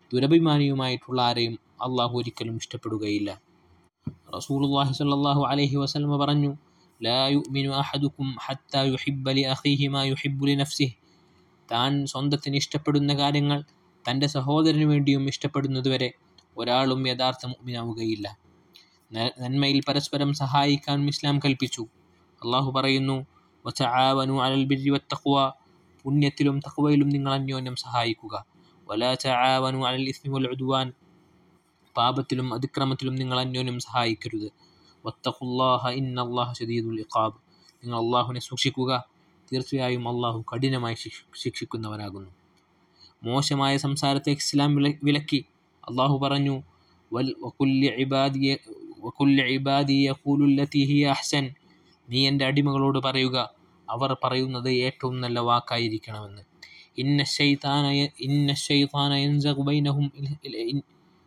S1: ദുരഭിമാനിയുമായിട്ടുള്ള ആരെയും അള്ളാഹു ഒരിക്കലും ഇഷ്ടപ്പെടുകയില്ല റസൂലുള്ളാഹി സ്വല്ലല്ലാഹു അലൈഹി വസല്ലമ പറഞ്ഞു ലാ യുഅ്മിനു അഹദുക്കും ഹത്താ യുഹിബ്ബ ലി അഖീഹി മാ യുഹിബ്ബു ലി നഫ്സിഹി താൻ സ്വന്തത്തിന് ഇഷ്ടപ്പെടുന്ന കാര്യങ്ങൾ തൻ്റെ സഹോദരന് വേണ്ടിയും ഇഷ്ടപ്പെടുന്നതുവരെ ഒരാളും യഥാർത്ഥ മുഅ്മിനാവുകയില്ല ന- നന്മയിൽ പരസ്പരം സഹായിക്കാൻ ഇസ്ലാം കൽപ്പിച്ചു അള്ളാഹു പറയുന്നു വതആവനു അലൽ ബിർരി വത്തഖ്വ പുണ്യത്തിലും തഖ്വയിലും നിങ്ങൾ അന്യോന്യം സഹായിക്കുക വലാ തആവനു അലൽ ഇസ്മി വൽ ഉദ്വാൻ പാപത്തിലും അതിക്രമത്തിലും നിങ്ങൾ അന്യോന്യം സഹായിക്കരുത് വത്തഖുല്ലാഹ ഇന്നല്ലാഹ ശദീദുൽ ഇഖാബ് നിങ്ങൾ അള്ളാഹുവിനെ സൂക്ഷിക്കുക തീർച്ചയായും അള്ളാഹു കഠിനമായി ശിക്ഷ ശിക്ഷിക്കുന്നവനാകുന്നു മോശമായ സംസാരത്തെ ഇസ്ലാം വില വിലക്കി അള്ളാഹു പറഞ്ഞു വൽ വകുല്ലി ഇബാദിയ വകുല്ലി ഇബാദി യഖൂലുല്ലതി ഹിയ അഹ്സൻ നീ എൻ്റെ അടിമകളോട് പറയുക അവർ പറയുന്നത് ഏറ്റവും നല്ല വാക്കായിരിക്കണമെന്ന് ഇന്ന ശൈത്താന യ- ഇന്ന ശൈത്താന യൻസഖു ബൈനഹും ഇൽ- ഇൽ- ഇൻ-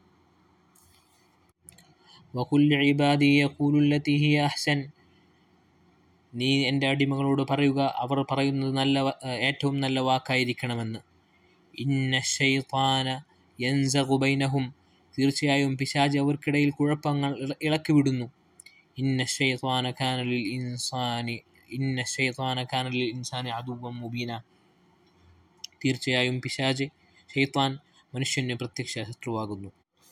S1: വകുല്ലി ഇബാദി യഖൂലുല്ലതി ഹിയ അഹ്സൻ നീ എൻ്റെ അടിമകളോട് പറയുക അവർ പറയുന്നത് നല്ല വ- ഏറ്റവും നല്ല വാക്കായിരിക്കണമെന്ന് ഇന്ന ഷൈത്താന യൻസഖു ബൈനഹും തീർച്ചയായും പിശാജ് അവർക്കിടയിൽ കുഴപ്പങ്ങൾ ഇള- ഇളക്കി വിടുന്നു ഇന്ന ഷൈത്താന കാനലിൽ ഇൻസാനി ഇന്ന ഷൈത്താന കാനലിൽ ഇൻസാനി അതുവം മുബീന തീർച്ചയായും പിശാജ് ഷെയ്ത്താൻ മനുഷ്യന് പ്രത്യക്ഷ ശത്രുവാകുന്നു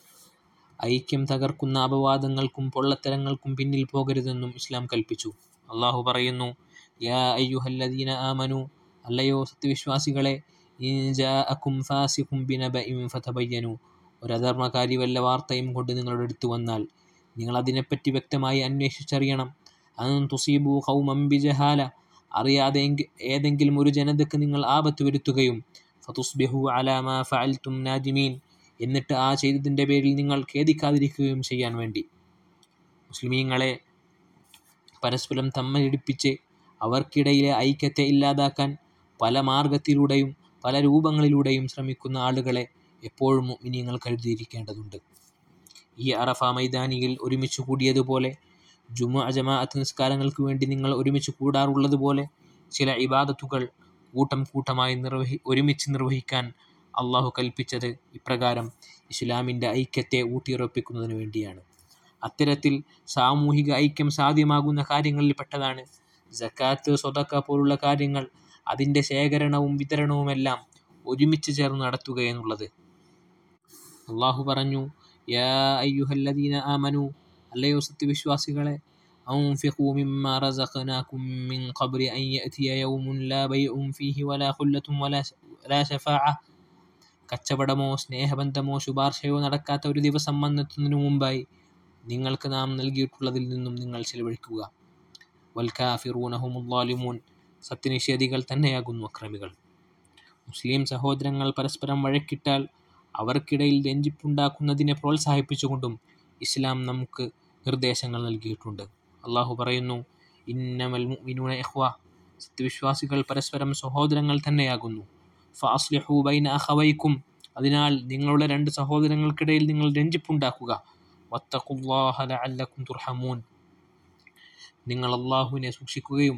S1: ഐക്യം തകർക്കുന്ന അപവാദങ്ങൾക്കും പൊള്ളത്തരങ്ങൾക്കും പിന്നിൽ പോകരുതെന്നും ഇസ്ലാം കൽപ്പിച്ചു അള്ളാഹു പറയുന്നു യാ അയ്യുഹല്ലദീന ആമനു അല്ലയോ സത്യവിശ്വാസികളെ ഇൻ ജാഅക്കും ഫാസിഖും ബിനബഇൻ ഫതബയ്യനു ഒരു അധർമ്മകാരി വല്ല വാർത്തയും കൊണ്ട് നിങ്ങളുടെ അടുത്ത് വന്നാൽ നിങ്ങൾ അതിനെപ്പറ്റി വ്യക്തമായി അന്വേഷിച്ചറിയണം അൻ തുസീബു ഖൗമം ബിജഹാല അറിയാതെ എങ്കി- ഏതെങ്കിലും ഒരു ജനതയ്ക്ക് നിങ്ങൾ ആപത്ത് വരുത്തുകയും ഫതുസ്ബിഹു അലാ മാ ഫഅൽതും നാദിമീൻ എന്നിട്ട് ആ ചെയ്തതിൻ്റെ പേരിൽ നിങ്ങൾ ഖേദിക്കാതിരിക്കുകയും ചെയ്യാൻ വേണ്ടി മുസ്ലിമീങ്ങളെ പരസ്പരം തമ്മിലടിപ്പിച്ച് അവർക്കിടയിലെ ഐക്യത്തെ ഇല്ലാതാക്കാൻ പല മാർഗത്തിലൂടെയും പല രൂപങ്ങളിലൂടെയും ശ്രമിക്കുന്ന ആളുകളെ എപ്പോഴും മുഅ്മിനീങ്ങൾ കരുതിയിരിക്കേണ്ടതുണ്ട് ഈ അറഫ മൈതാനിയിൽ ഒരുമിച്ച് കൂടിയതുപോലെ ജുമുഅ ജമാഅത്ത് നിസ്കാരങ്ങൾക്ക് വേണ്ടി നിങ്ങൾ ഒരുമിച്ച് കൂടാറുള്ളതുപോലെ ചില ഇബാദത്തുകൾ കൂട്ടം കൂട്ടമായി നിർവഹി ഒരുമിച്ച് നിർവഹിക്കാൻ അള്ളാഹു കൽപ്പിച്ചത് ഇപ്രകാരം ഇസ്ലാമിൻ്റെ ഐക്യത്തെ ഊട്ടിയുറപ്പിക്കുന്നതിന് വേണ്ടിയാണ് അത്തരത്തിൽ സാമൂഹിക ഐക്യം സാധ്യമാകുന്ന കാര്യങ്ങളിൽ പെട്ടതാണ് ജക്കാത്ത് സ്വതക്ക പോലുള്ള കാര്യങ്ങൾ അതിൻ്റെ ശേഖരണവും വിതരണവുമെല്ലാം ഒരുമിച്ച് ചേർന്ന് നടത്തുക എന്നുള്ളത് അള്ളാഹു പറഞ്ഞു യാ അയ്യുഹല്ലദീന ആമനു അല്ലയോ സത്യവിശ്വാസികളെ أنفقوا مما رزقناكم من قبل أن يأتي يوم لا بيع فيه ولا خلة ولا ولا شفاعة കച്ചവടമോ സ്നേഹബന്ധമോ ശുപാർശയോ നടക്കാത്ത ഒരു ദിവസം വന്നെത്തുന്നതിനു മുമ്പായി നിങ്ങൾക്ക് നാം നൽകിയിട്ടുള്ളതിൽ നിന്നും നിങ്ങൾ ചെലവഴിക്കുക വൽക്കാഫിറൂനഹുമുല്ലാലിമൂൻ സത്യനിഷേധികൾ തന്നെയാകുന്നു അക്രമികൾ മുസ്ലിം സഹോദരങ്ങൾ പരസ്പരം വഴക്കിട്ടാൽ അവർക്കിടയിൽ രഞ്ജിപ്പുണ്ടാക്കുന്നതിനെ പ്രോത്സാഹിപ്പിച്ചുകൊണ്ടും ഇസ്ലാം നമുക്ക് നിർദ്ദേശങ്ങൾ നൽകിയിട്ടുണ്ട് അള്ളാഹു പറയുന്നു ഇന്നമൽ മുഅ്മിനൂന ഇഖ്വ സത്യവിശ്വാസികൾ പരസ്പരം സഹോദരങ്ങൾ തന്നെയാകുന്നു ഫാസ്ലിഹു ബൈന അഖവൈക്കും അതിനാൽ നിങ്ങളുടെ രണ്ട് സഹോദരങ്ങൾക്കിടയിൽ നിങ്ങൾ രഞ്ജിപ്പുണ്ടാക്കുക വത്തഖുല്ലാഹ ലഅല്ലക്കും തുർഹമൂൻ നിങ്ങൾ അള്ളാഹുവിനെ സൂക്ഷിക്കുകയും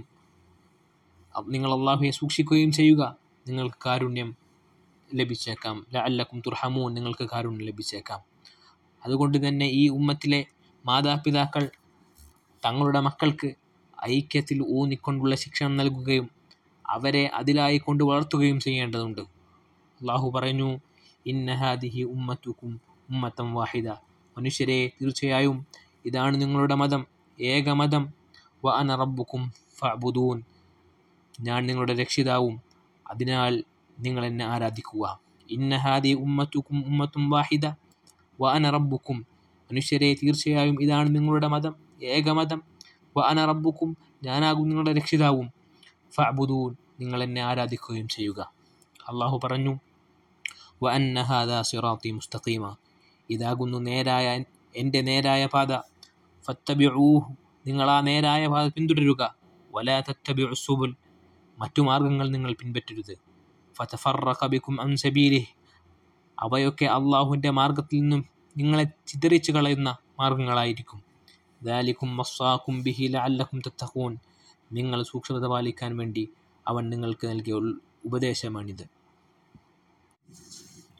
S1: അ- നിങ്ങൾ അള്ളാഹുവിനെ സൂക്ഷിക്കുകയും ചെയ്യുക നിങ്ങൾക്ക് കാരുണ്യം ലഭിച്ചേക്കാം ലഅല്ലക്കും തുർഹമൂൻ നിങ്ങൾക്ക് കാരുണ്യം ലഭിച്ചേക്കാം അതുകൊണ്ട് തന്നെ ഈ ഉമ്മത്തിലെ മാതാപിതാക്കൾ തങ്ങളുടെ മക്കൾക്ക് ഐക്യത്തിൽ ഊന്നിക്കൊണ്ടുള്ള ശിക്ഷണം നൽകുകയും അവരെ അതിലായി കൊണ്ട് വളർത്തുകയും ചെയ്യേണ്ടതുണ്ട് അള്ളാഹു പറഞ്ഞു ഇന്നഹാദിഹി ഉമ്മത്തുക്കും ഉമ്മത്തം വാഹിദ മനുഷ്യരെ തീർച്ചയായും ഇതാണ് നിങ്ങളുടെ മതം ഏകമതം വ അന റബ്ബുക്കും ഫഅബുദൂൻ ഞാൻ നിങ്ങളുടെ രക്ഷിതാവും അതിനാൽ നിങ്ങൾ എന്നെ ആരാധിക്കുക ഇന്നഹാദി ഉമ്മത്തുക്കും ഉമ്മത്തും വാഹിദ വ അന റബ്ബുക്കും മനുഷ്യരെ തീർച്ചയായും ഇതാണ് നിങ്ങളുടെ മതം ഏകമതം വ അന റബ്ബുക്കും ഞാനാകും നിങ്ങളുടെ രക്ഷിതാവും ഫഅബുദൂൻ നിങ്ങൾ എന്നെ ആരാധിക്കുകയും ചെയ്യുക അള്ളാഹു പറഞ്ഞു വ അന്ന ഹാദാ സിറാത്തി മുസ്തഖീമ ഇതാകുന്നു നേരായ എൻ്റെ നേരായ പാത ഫത്തബിഊഹു നിങ്ങൾ ആ നേരായ പാത പിന്തുടരുക വലാ തത്തബിഉ സുബുൽ മറ്റു മാർഗങ്ങൾ നിങ്ങൾ പിൻപറ്റരുത് ഫതഫറഖ ബിക്കും അൻ സബീലിഹ് അവയൊക്കെ അള്ളാഹുവിൻ്റെ മാർഗത്തിൽ നിന്നും നിങ്ങളെ ചിതറിച്ചു കളയുന്ന മാർഗങ്ങളായിരിക്കും ദാലിക്കും വസ്സാക്കും ബിഹി ലഅല്ലക്കും തത്തഖൂൻ നിങ്ങൾ സൂക്ഷ്മത പാലിക്കാൻ വേണ്ടി അവൻ നിങ്ങൾക്ക് നൽകിയ ഉൾ- ഉപദേശമാണിത്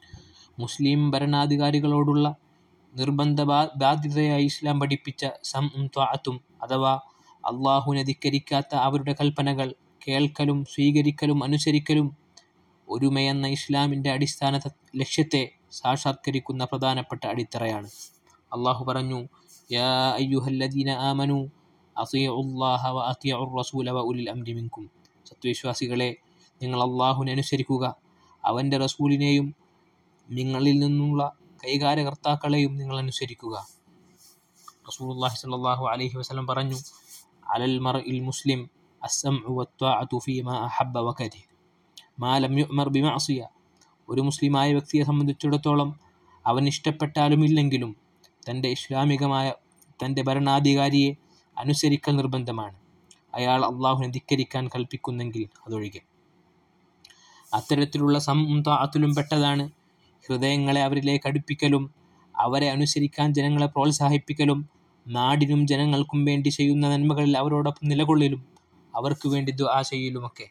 S1: മുസ്ലിം ഭരണാധികാരികളോടുള്ള നിർബന്ധ ബാ- ബാധ്യതയായി ഇസ്ലാം പഠിപ്പിച്ച സം ത്വാഅത്തും അഥവാ അള്ളാഹുവിനെ ധിക്കരിക്കാത്ത അവരുടെ കൽപ്പനകൾ കേൾക്കലും സ്വീകരിക്കലും അനുസരിക്കലും ഒരുമയെന്ന ഇസ്ലാമിൻ്റെ അടിസ്ഥാന തത്- ലക്ഷ്യത്തെ സാക്ഷാത്കരിക്കുന്ന പ്രധാനപ്പെട്ട അടിത്തറയാണ് അള്ളാഹു പറഞ്ഞു യാ അയ്യുഹല്ലദീന ആമനു അത്തിയുല്ലാഹ വ അത്തിയുർ റസൂല വ ഉലിൽ അംരി മിൻകും സത്വവിശ്വാസികളെ നിങ്ങൾ അള്ളാഹുവിനെ അനുസരിക്കുക അവൻ്റെ റസൂലിനെയും നിങ്ങളിൽ നിന്നുള്ള കൈകാര്യകർത്താക്കളെയും നിങ്ങൾ അനുസരിക്കുക റസൂലുള്ളാഹി സ്വല്ലല്ലാഹു അലൈഹി വസല്ലം പറഞ്ഞു അലൽ മർഇൽ മുസ്ലിം അസ്സംഉ വത്വാഅതു ഫീമാ അഹബ്ബ വകരിഹ മാ ലം യുഅ്മർ ബിമഅസിയ ഒരു മുസ്ലിമായ വ്യക്തിയെ സംബന്ധിച്ചിടത്തോളം അവൻ ഇഷ്ടപ്പെട്ടാലും ഇല്ലെങ്കിലും തൻ്റെ ഇസ്ലാമികമായ തൻ്റെ ഭരണാധികാരിയെ അനുസരിക്കൽ നിർബന്ധമാണ് അയാൾ അള്ളാഹുവിനെ ധിക്കരിക്കാൻ കൽപ്പിക്കുന്നെങ്കിൽ അതൊഴികെ അത്തരത്തിലുള്ള സംതാഅത്തിലും പെട്ടതാണ് ഹൃദയങ്ങളെ അവരിലേക്ക് അടുപ്പിക്കലും അവരെ അനുസരിക്കാൻ ജനങ്ങളെ പ്രോത്സാഹിപ്പിക്കലും നാടിനും ജനങ്ങൾക്കും വേണ്ടി ചെയ്യുന്ന നന്മകളിൽ അവരോടൊപ്പം നിലകൊള്ളലും അവർക്ക് വേണ്ടി ദുആ ചെയ്യലുമൊക്കെ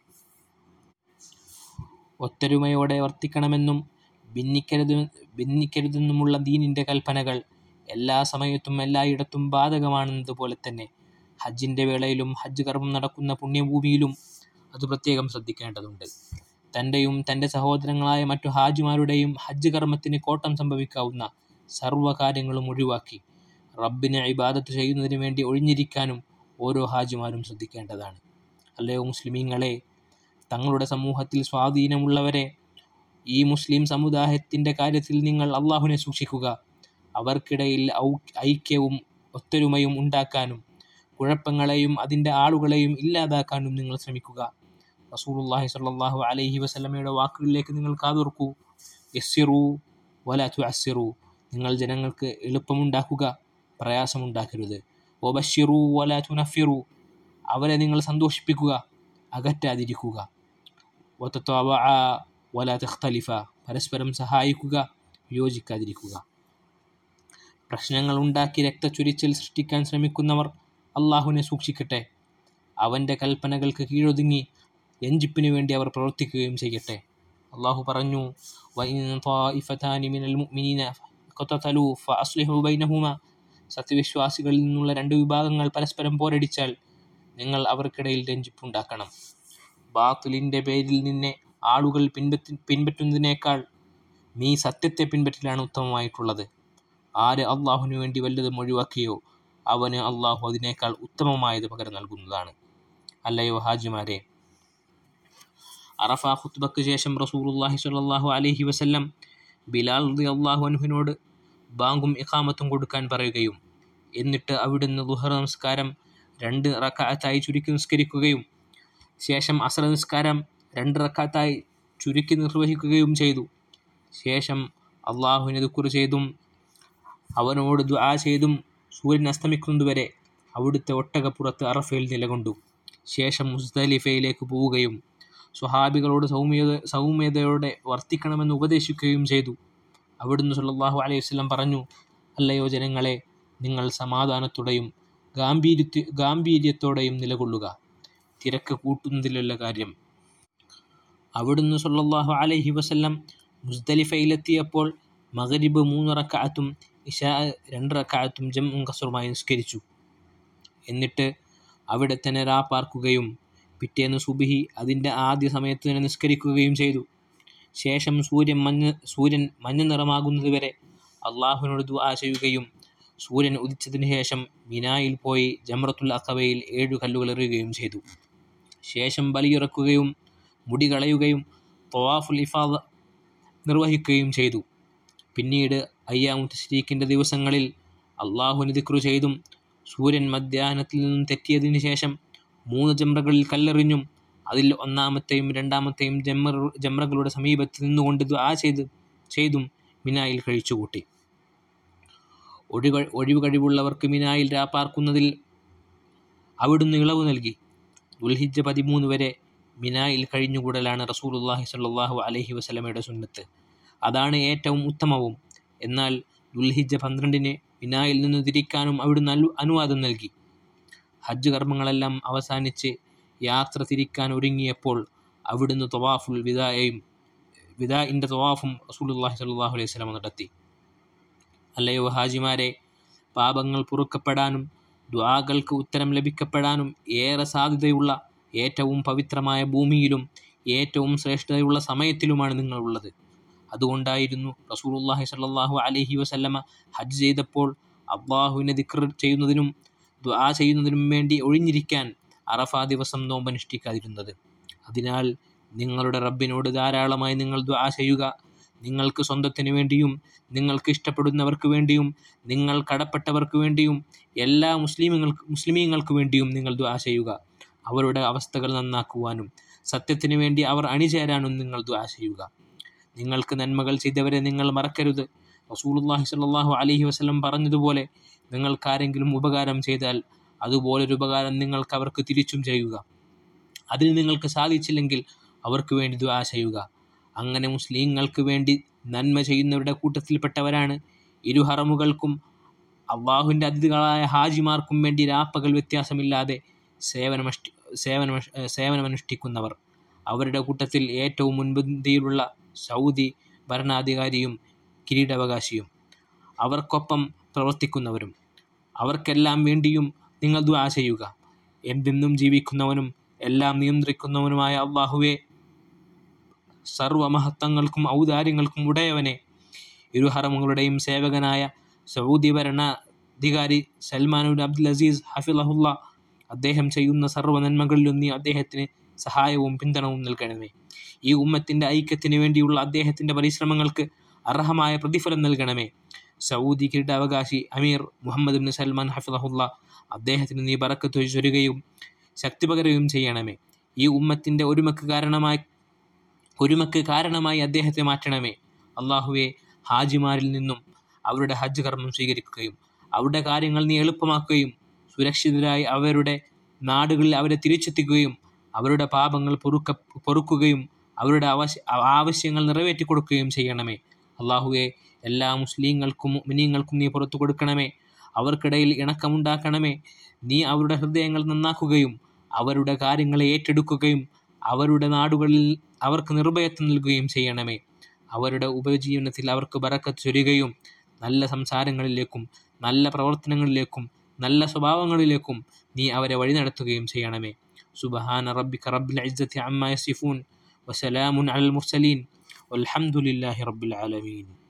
S1: ഒത്തൊരുമയോടെ വർത്തിക്കണമെന്നും ഭിന്നിക്കരുത് ഭിന്നിക്കരുതെന്നുമുള്ള ദീനിൻ്റെ കൽപ്പനകൾ എല്ലാ സമയത്തും എല്ലായിടത്തും ബാധകമാണെന്നതുപോലെ തന്നെ ഹജ്ജിൻ്റെ വേളയിലും ഹജ്ജ് കർമ്മം നടക്കുന്ന പുണ്യഭൂമിയിലും അത് പ്രത്യേകം ശ്രദ്ധിക്കേണ്ടതുണ്ട് തൻ്റെയും തൻ്റെ സഹോദരങ്ങളായ മറ്റു ഹാജിമാരുടെയും ഹജ്ജ് കർമ്മത്തിന് കോട്ടം സംഭവിക്കാവുന്ന സർവ്വ കാര്യങ്ങളും ഒഴിവാക്കി റബ്ബിനെ ഇബാദത്ത് ചെയ്യുന്നതിന് വേണ്ടി ഒഴിഞ്ഞിരിക്കാനും ഓരോ ഹാജിമാരും ശ്രദ്ധിക്കേണ്ടതാണ് അല്ലയോ മുസ്ലിമീങ്ങളെ തങ്ങളുടെ സമൂഹത്തിൽ സ്വാധീനമുള്ളവരെ ഈ മുസ്ലിം സമുദായത്തിൻ്റെ കാര്യത്തിൽ നിങ്ങൾ അള്ളാഹുവിനെ സൂക്ഷിക്കുക അവർക്കിടയിൽ ഔ- ഐക്യവും ഒത്തൊരുമയും ഉണ്ടാക്കാനും കുഴപ്പങ്ങളെയും അതിൻ്റെ ആളുകളെയും ഇല്ലാതാക്കാനും നിങ്ങൾ ശ്രമിക്കുക റസൂലുള്ളാഹി സ്വല്ലല്ലാഹു അലൈഹി വസല്ലമയുടെ വാക്കുകളിലേക്ക് നിങ്ങൾ കാതോർക്കൂ യസ്സിറു വല തുഅസ്സിറു നിങ്ങൾ ജനങ്ങൾക്ക് എളുപ്പമുണ്ടാക്കുക പ്രയാസമുണ്ടാക്കരുത് ഒബഷിറു വല തുനഫിറു അവരെ നിങ്ങൾ സന്തോഷിപ്പിക്കുക അകറ്റാതിരിക്കുക വതത്വാവഅ വല തഖ്തലിഫ പരസ്പരം സഹായിക്കുക യോജിക്കാതിരിക്കുക പ്രശ്നങ്ങൾ ഉണ്ടാക്കി രക്തച്ചൊരിച്ചിൽ സൃഷ്ടിക്കാൻ ശ്രമിക്കുന്നവർ അള്ളാഹുവിനെ സൂക്ഷിക്കട്ടെ അവൻ്റെ കൽപ്പനകൾക്ക് കീഴൊതുങ്ങി രഞ്ജിപ്പിനു വേണ്ടി അവർ പ്രവർത്തിക്കുകയും ചെയ്യട്ടെ അള്ളാഹു പറഞ്ഞു "വഇൻ ത്വാഇഫതാനി മിനൽ മുഅ്മിനീന ഖതതലൂ ഫഅസ്ലിഹു ബൈനഹുമ സത്യവിശ്വാസികളിൽ നിന്നുള്ള രണ്ട് വിഭാഗങ്ങൾ പരസ്പരം പോരടിച്ചാൽ നിങ്ങൾ അവർക്കിടയിൽ രഞ്ജിപ്പുണ്ടാക്കണം ബാത്തിലിൻ്റെ പേരിൽ നിന്നെ ആളുകൾ പിൻപറ്റി പിൻപറ്റുന്നതിനേക്കാൾ നീ സത്യത്തെ പിൻപറ്റലാണ് ഉത്തമമായിട്ടുള്ളത് ആര് അള്ളാഹുവിനു വേണ്ടി വല്ലതും ഒഴിവാക്കിയോ അവന് അള്ളാഹു അതിനേക്കാൾ ഉത്തമമായത് പകരം നൽകുന്നതാണ് അല്ലയോ ഹാജിമാരെ അറഫ ഖുത്ബക്ക് ശേഷം റസൂലുള്ളാഹി സ്വല്ലല്ലാഹു അലൈഹി വസല്ലം ബിലാൽ റളിയല്ലാഹു അൻഹുവിനോട് ബാങ്കും ഇഖാമത്തും കൊടുക്കാൻ പറയുകയും എന്നിട്ട് അവിടുന്ന് ദുഹർ നമസ്കാരം രണ്ട് റക്കാത്തായി ചുരുക്കി നിസ്കരിക്കുകയും ശേഷം അസ്ര നിസ്കാരം രണ്ട് റക്കാത്തായി ചുരുക്കി നിർവഹിക്കുകയും ചെയ്തു ശേഷം അള്ളാഹുവിനെ ദുക്കുർ ചെയ്തും അവനോട് ദുആ ചെയ്തും സൂര്യൻ അസ്തമിക്കുന്നതുവരെ അവിടുത്തെ ഒട്ടകപ്പുറത്ത് അറഫയിൽ നിലകൊണ്ടു ശേഷം മുസ്ദലിഫയിലേക്ക് പോവുകയും സ്വഹാബികളോട് സൗമ്യത സൗമ്യതയോടെ വർത്തിക്കണമെന്ന് ഉപദേശിക്കുകയും ചെയ്തു അവിടുന്ന് സല്ലല്ലാഹു അലൈഹി വസല്ലം പറഞ്ഞു അല്ലയോ ജനങ്ങളെ നിങ്ങൾ സമാധാനത്തോടെയും ഗാംഭീര്യത്തി ഗാംഭീര്യത്തോടെയും നിലകൊള്ളുക തിരക്ക് കൂട്ടുന്നതിലല്ല കാര്യം അവിടുന്ന് സല്ലല്ലാഹു അലൈഹി വസല്ലം മുസ്ദലിഫയിലെത്തിയപ്പോൾ മഗ്രിബ് മൂന്ന് റക്അത്തും ഇശാ രണ്ട് റക്അത്തും ജംഉം കസറുമായി നിസ്കരിച്ചു എന്നിട്ട് അവിടെ തന്നെ രാ പാർക്കുകയും പിറ്റേന്ന് സുബിഹി അതിൻ്റെ ആദ്യ സമയത്ത് തന്നെ നിസ്കരിക്കുകയും ചെയ്തു ശേഷം സൂര്യൻ മഞ്ഞ സൂര്യൻ മഞ്ഞ നിറമാകുന്നത് വരെ അള്ളാഹുവിനോട് ദുആ ചെയ്യുകയും സൂര്യൻ ഉദിച്ചതിന് ശേഷം മിനായിൽ പോയി ജംറത്തുൽ അഖബയിൽ ഏഴു കല്ലുകൾ എറിയുകയും ചെയ്തു ശേഷം ബലിയിറക്കുകയും മുടി കളയുകയും തവാഫുൽ ഇഫാദ നിർവഹിക്കുകയും ചെയ്തു പിന്നീട് അയ്യാമു തശ്രീഖിൻ്റെ ദിവസങ്ങളിൽ അള്ളാഹുവിന് ദിക്റു ചെയ്തും സൂര്യൻ മധ്യാഹ്നത്തിൽ നിന്നും തെറ്റിയതിനു ശേഷം മൂന്ന് ജംറകളിൽ കല്ലെറിഞ്ഞും അതിൽ ഒന്നാമത്തെയും രണ്ടാമത്തെയും ജമ്മർ ജംറകളുടെ സമീപത്ത് നിന്നുകൊണ്ട് ദുആ ചെയ്ത് ചെയ്തും മിനായിൽ കഴിച്ചുകൂട്ടി ഒഴിവ ഒഴിവ് കഴിവുള്ളവർക്ക് മിനായിൽ രാപ്പാർക്കുന്നതിൽ അവിടുന്ന് ഇളവ് നൽകി ദുൽഹിജ്ജ പതിമൂന്ന് വരെ മിനായിൽ കഴിഞ്ഞുകൂടലാണ് റസൂലുള്ളാഹി സ്വല്ലല്ലാഹു അലൈഹി വസല്ലമയുടെ സുന്നത്ത് അതാണ് ഏറ്റവും ഉത്തമവും എന്നാൽ ദുൽഹിജ്ജ പന്ത്രണ്ടിന് മിനായിൽ നിന്ന് തിരിക്കാനും അവിടുന്ന് അലു അനുവാദം നൽകി ഹജ്ജ് കർമ്മങ്ങളെല്ലാം അവസാനിച്ച് യാത്ര തിരിക്കാൻ ഒരുങ്ങിയപ്പോൾ അവിടുന്ന് തവാഫുൽ വിദായയും വിദാഇൻ്റെ തവാഫും റസൂലുള്ളാഹി സ്വല്ലല്ലാഹു അലൈഹി വസല്ലം നടത്തി അല്ലയോ ഹാജിമാരെ പാപങ്ങൾ പൊറുക്കപ്പെടാനും ദ്വാകൾക്ക് ഉത്തരം ലഭിക്കപ്പെടാനും ഏറെ സാധ്യതയുള്ള ഏറ്റവും പവിത്രമായ ഭൂമിയിലും ഏറ്റവും ശ്രേഷ്ഠതയുള്ള സമയത്തിലുമാണ് നിങ്ങളുള്ളത് അതുകൊണ്ടായിരുന്നു റസൂലുള്ളാഹി സ്വല്ലല്ലാഹു അലൈഹി വസല്ലമ ഹജ്ജ് ചെയ്തപ്പോൾ അള്ളാഹുവിനെ ദിക്ർ ചെയ്യുന്നതിനും ദ്വാ ചെയ്യുന്നതിനും വേണ്ടി ഒഴിഞ്ഞിരിക്കാൻ അറഫ ദിവസം നോമ്പനുഷ്ഠിക്കാതിരുന്നത് അതിനാൽ നിങ്ങളുടെ റബ്ബിനോട് ധാരാളമായി നിങ്ങൾ ദ്വാ ചെയ്യുക നിങ്ങൾക്ക് സ്വന്തത്തിന് വേണ്ടിയും നിങ്ങൾക്ക് ഇഷ്ടപ്പെടുന്നവർക്ക് വേണ്ടിയും നിങ്ങൾ കടപ്പെട്ടവർക്ക് വേണ്ടിയും എല്ലാ മുസ്ലിമുകൾക്ക് മുസ്ലിമീങ്ങൾക്ക് വേണ്ടിയും നിങ്ങൾ ദ്വാ ചെയ്യുക അവരുടെ അവസ്ഥകൾ നന്നാക്കുവാനും സത്യത്തിന് വേണ്ടി അവർ അണിചേരാനും നിങ്ങൾ ദ്വാ ചെയ്യുക നിങ്ങൾക്ക് നന്മകൾ ചെയ്തവരെ നിങ്ങൾ മറക്കരുത് റസൂലുള്ളാഹി സ്വല്ലല്ലാഹു അലൈഹി വസല്ലം പറഞ്ഞതുപോലെ നിങ്ങൾക്കാരെങ്കിലും ഉപകാരം ചെയ്താൽ അതുപോലൊരു ഉപകാരം നിങ്ങൾക്ക് അവർക്ക് തിരിച്ചും ചെയ്യുക അതിന് നിങ്ങൾക്ക് സാധിച്ചില്ലെങ്കിൽ അവർക്ക് വേണ്ടി ദ്വാ ചെയ്യുക അങ്ങനെ മുസ്ലിങ്ങൾക്ക് വേണ്ടി നന്മ ചെയ്യുന്നവരുടെ കൂട്ടത്തിൽപ്പെട്ടവരാണ് ഇരു ഹറമുകൾക്കും അള്ളാഹുവിൻ്റെ അതിഥികളായ ഹാജിമാർക്കും വേണ്ടി രാപ്പകൽ വ്യത്യാസമില്ലാതെ സേവനമഷ്ടി സേവനമ സേവനമനുഷ്ഠിക്കുന്നവർ അവരുടെ കൂട്ടത്തിൽ ഏറ്റവും മുൻപന്തിയിലുള്ള സൗദി ഭരണാധികാരിയും കിരീടാവകാശിയും അവർക്കൊപ്പം പ്രവർത്തിക്കുന്നവരും അവർക്കെല്ലാം വേണ്ടിയും നിങ്ങൾ ദ്വാ ചെയ്യുക എന്തെന്നും ജീവിക്കുന്നവനും എല്ലാം നിയന്ത്രിക്കുന്നവനുമായ അള്ളാഹുവെ സർവമഹത്വങ്ങൾക്കും ഔദാര്യങ്ങൾക്കും ഉടയവനെ ഇരുഹറമുകളുടെയും സേവകനായ സൗദി ഭരണാധികാരി സൽമാനുൻ അബ്ദുൽ അസീസ് ഹഫിളഹുല്ല അദ്ദേഹം ചെയ്യുന്ന സർവ്വ നന്മകളിലും നീ അദ്ദേഹത്തിന് സഹായവും പിന്തുണവും നൽകണമേ ഈ ഉമ്മത്തിൻ്റെ ഐക്യത്തിന് വേണ്ടിയുള്ള അദ്ദേഹത്തിൻ്റെ പരിശ്രമങ്ങൾക്ക് അർഹമായ പ്രതിഫലം നൽകണമേ സൗദി കിരീടാവകാശി അമീർ മുഹമ്മദ് ബിൻ സൽമാൻ ഹഫിളഹുല്ല അദ്ദേഹത്തിന് നീ ബറക്കത്ത് ചൊരുകയും ശക്തി പകരുകയും ചെയ്യണമേ ഈ ഉമ്മത്തിൻ്റെ ഒരുമക്ക് കാരണമായി ഒരുമക്ക് കാരണമായി അദ്ദേഹത്തെ മാറ്റണമേ അള്ളാഹുവെ ഹാജിമാരിൽ നിന്നും അവരുടെ ഹജ്ജ് കർമ്മം സ്വീകരിക്കുകയും അവരുടെ കാര്യങ്ങൾ നീ എളുപ്പമാക്കുകയും സുരക്ഷിതരായി അവരുടെ നാടുകളിൽ അവരെ തിരിച്ചെത്തിക്കുകയും അവരുടെ പാപങ്ങൾ പൊറുക്ക പൊറുക്കുകയും അവരുടെ ആവശ്യ ആവശ്യങ്ങൾ നിറവേറ്റി കൊടുക്കുകയും ചെയ്യണമേ അള്ളാഹുവെ എല്ലാ മുസ്ലിങ്ങൾക്കും മിനിങ്ങൾക്കും നീ പുറത്തു കൊടുക്കണമേ അവർക്കിടയിൽ ഇണക്കമുണ്ടാക്കണമേ നീ അവരുടെ ഹൃദയങ്ങൾ നന്നാക്കുകയും അവരുടെ കാര്യങ്ങളെ ഏറ്റെടുക്കുകയും അവരുടെ നാടുകളിൽ അവർക്ക് നിർഭയത്വം നൽകുകയും ചെയ്യണമേ അവരുടെ ഉപജീവനത്തിൽ അവർക്ക് ബറക്കത്ത് ചൊരികയും നല്ല സംസാരങ്ങളിലേക്കും നല്ല പ്രവർത്തനങ്ങളിലേക്കും നല്ല സ്വഭാവങ്ങളിലേക്കും നീ അവരെ വഴി നടത്തുകയും ചെയ്യണമേ സുബഹാന റബ്ബിക റബ്ബിൽ ഇസ്സത്തി അമ്മ യസിഫൂൻ വസലാമുൻ അലൽ മുർസലീൻ വൽഹംദുലില്ലാഹി റബ്ബിൽ ആലമീൻ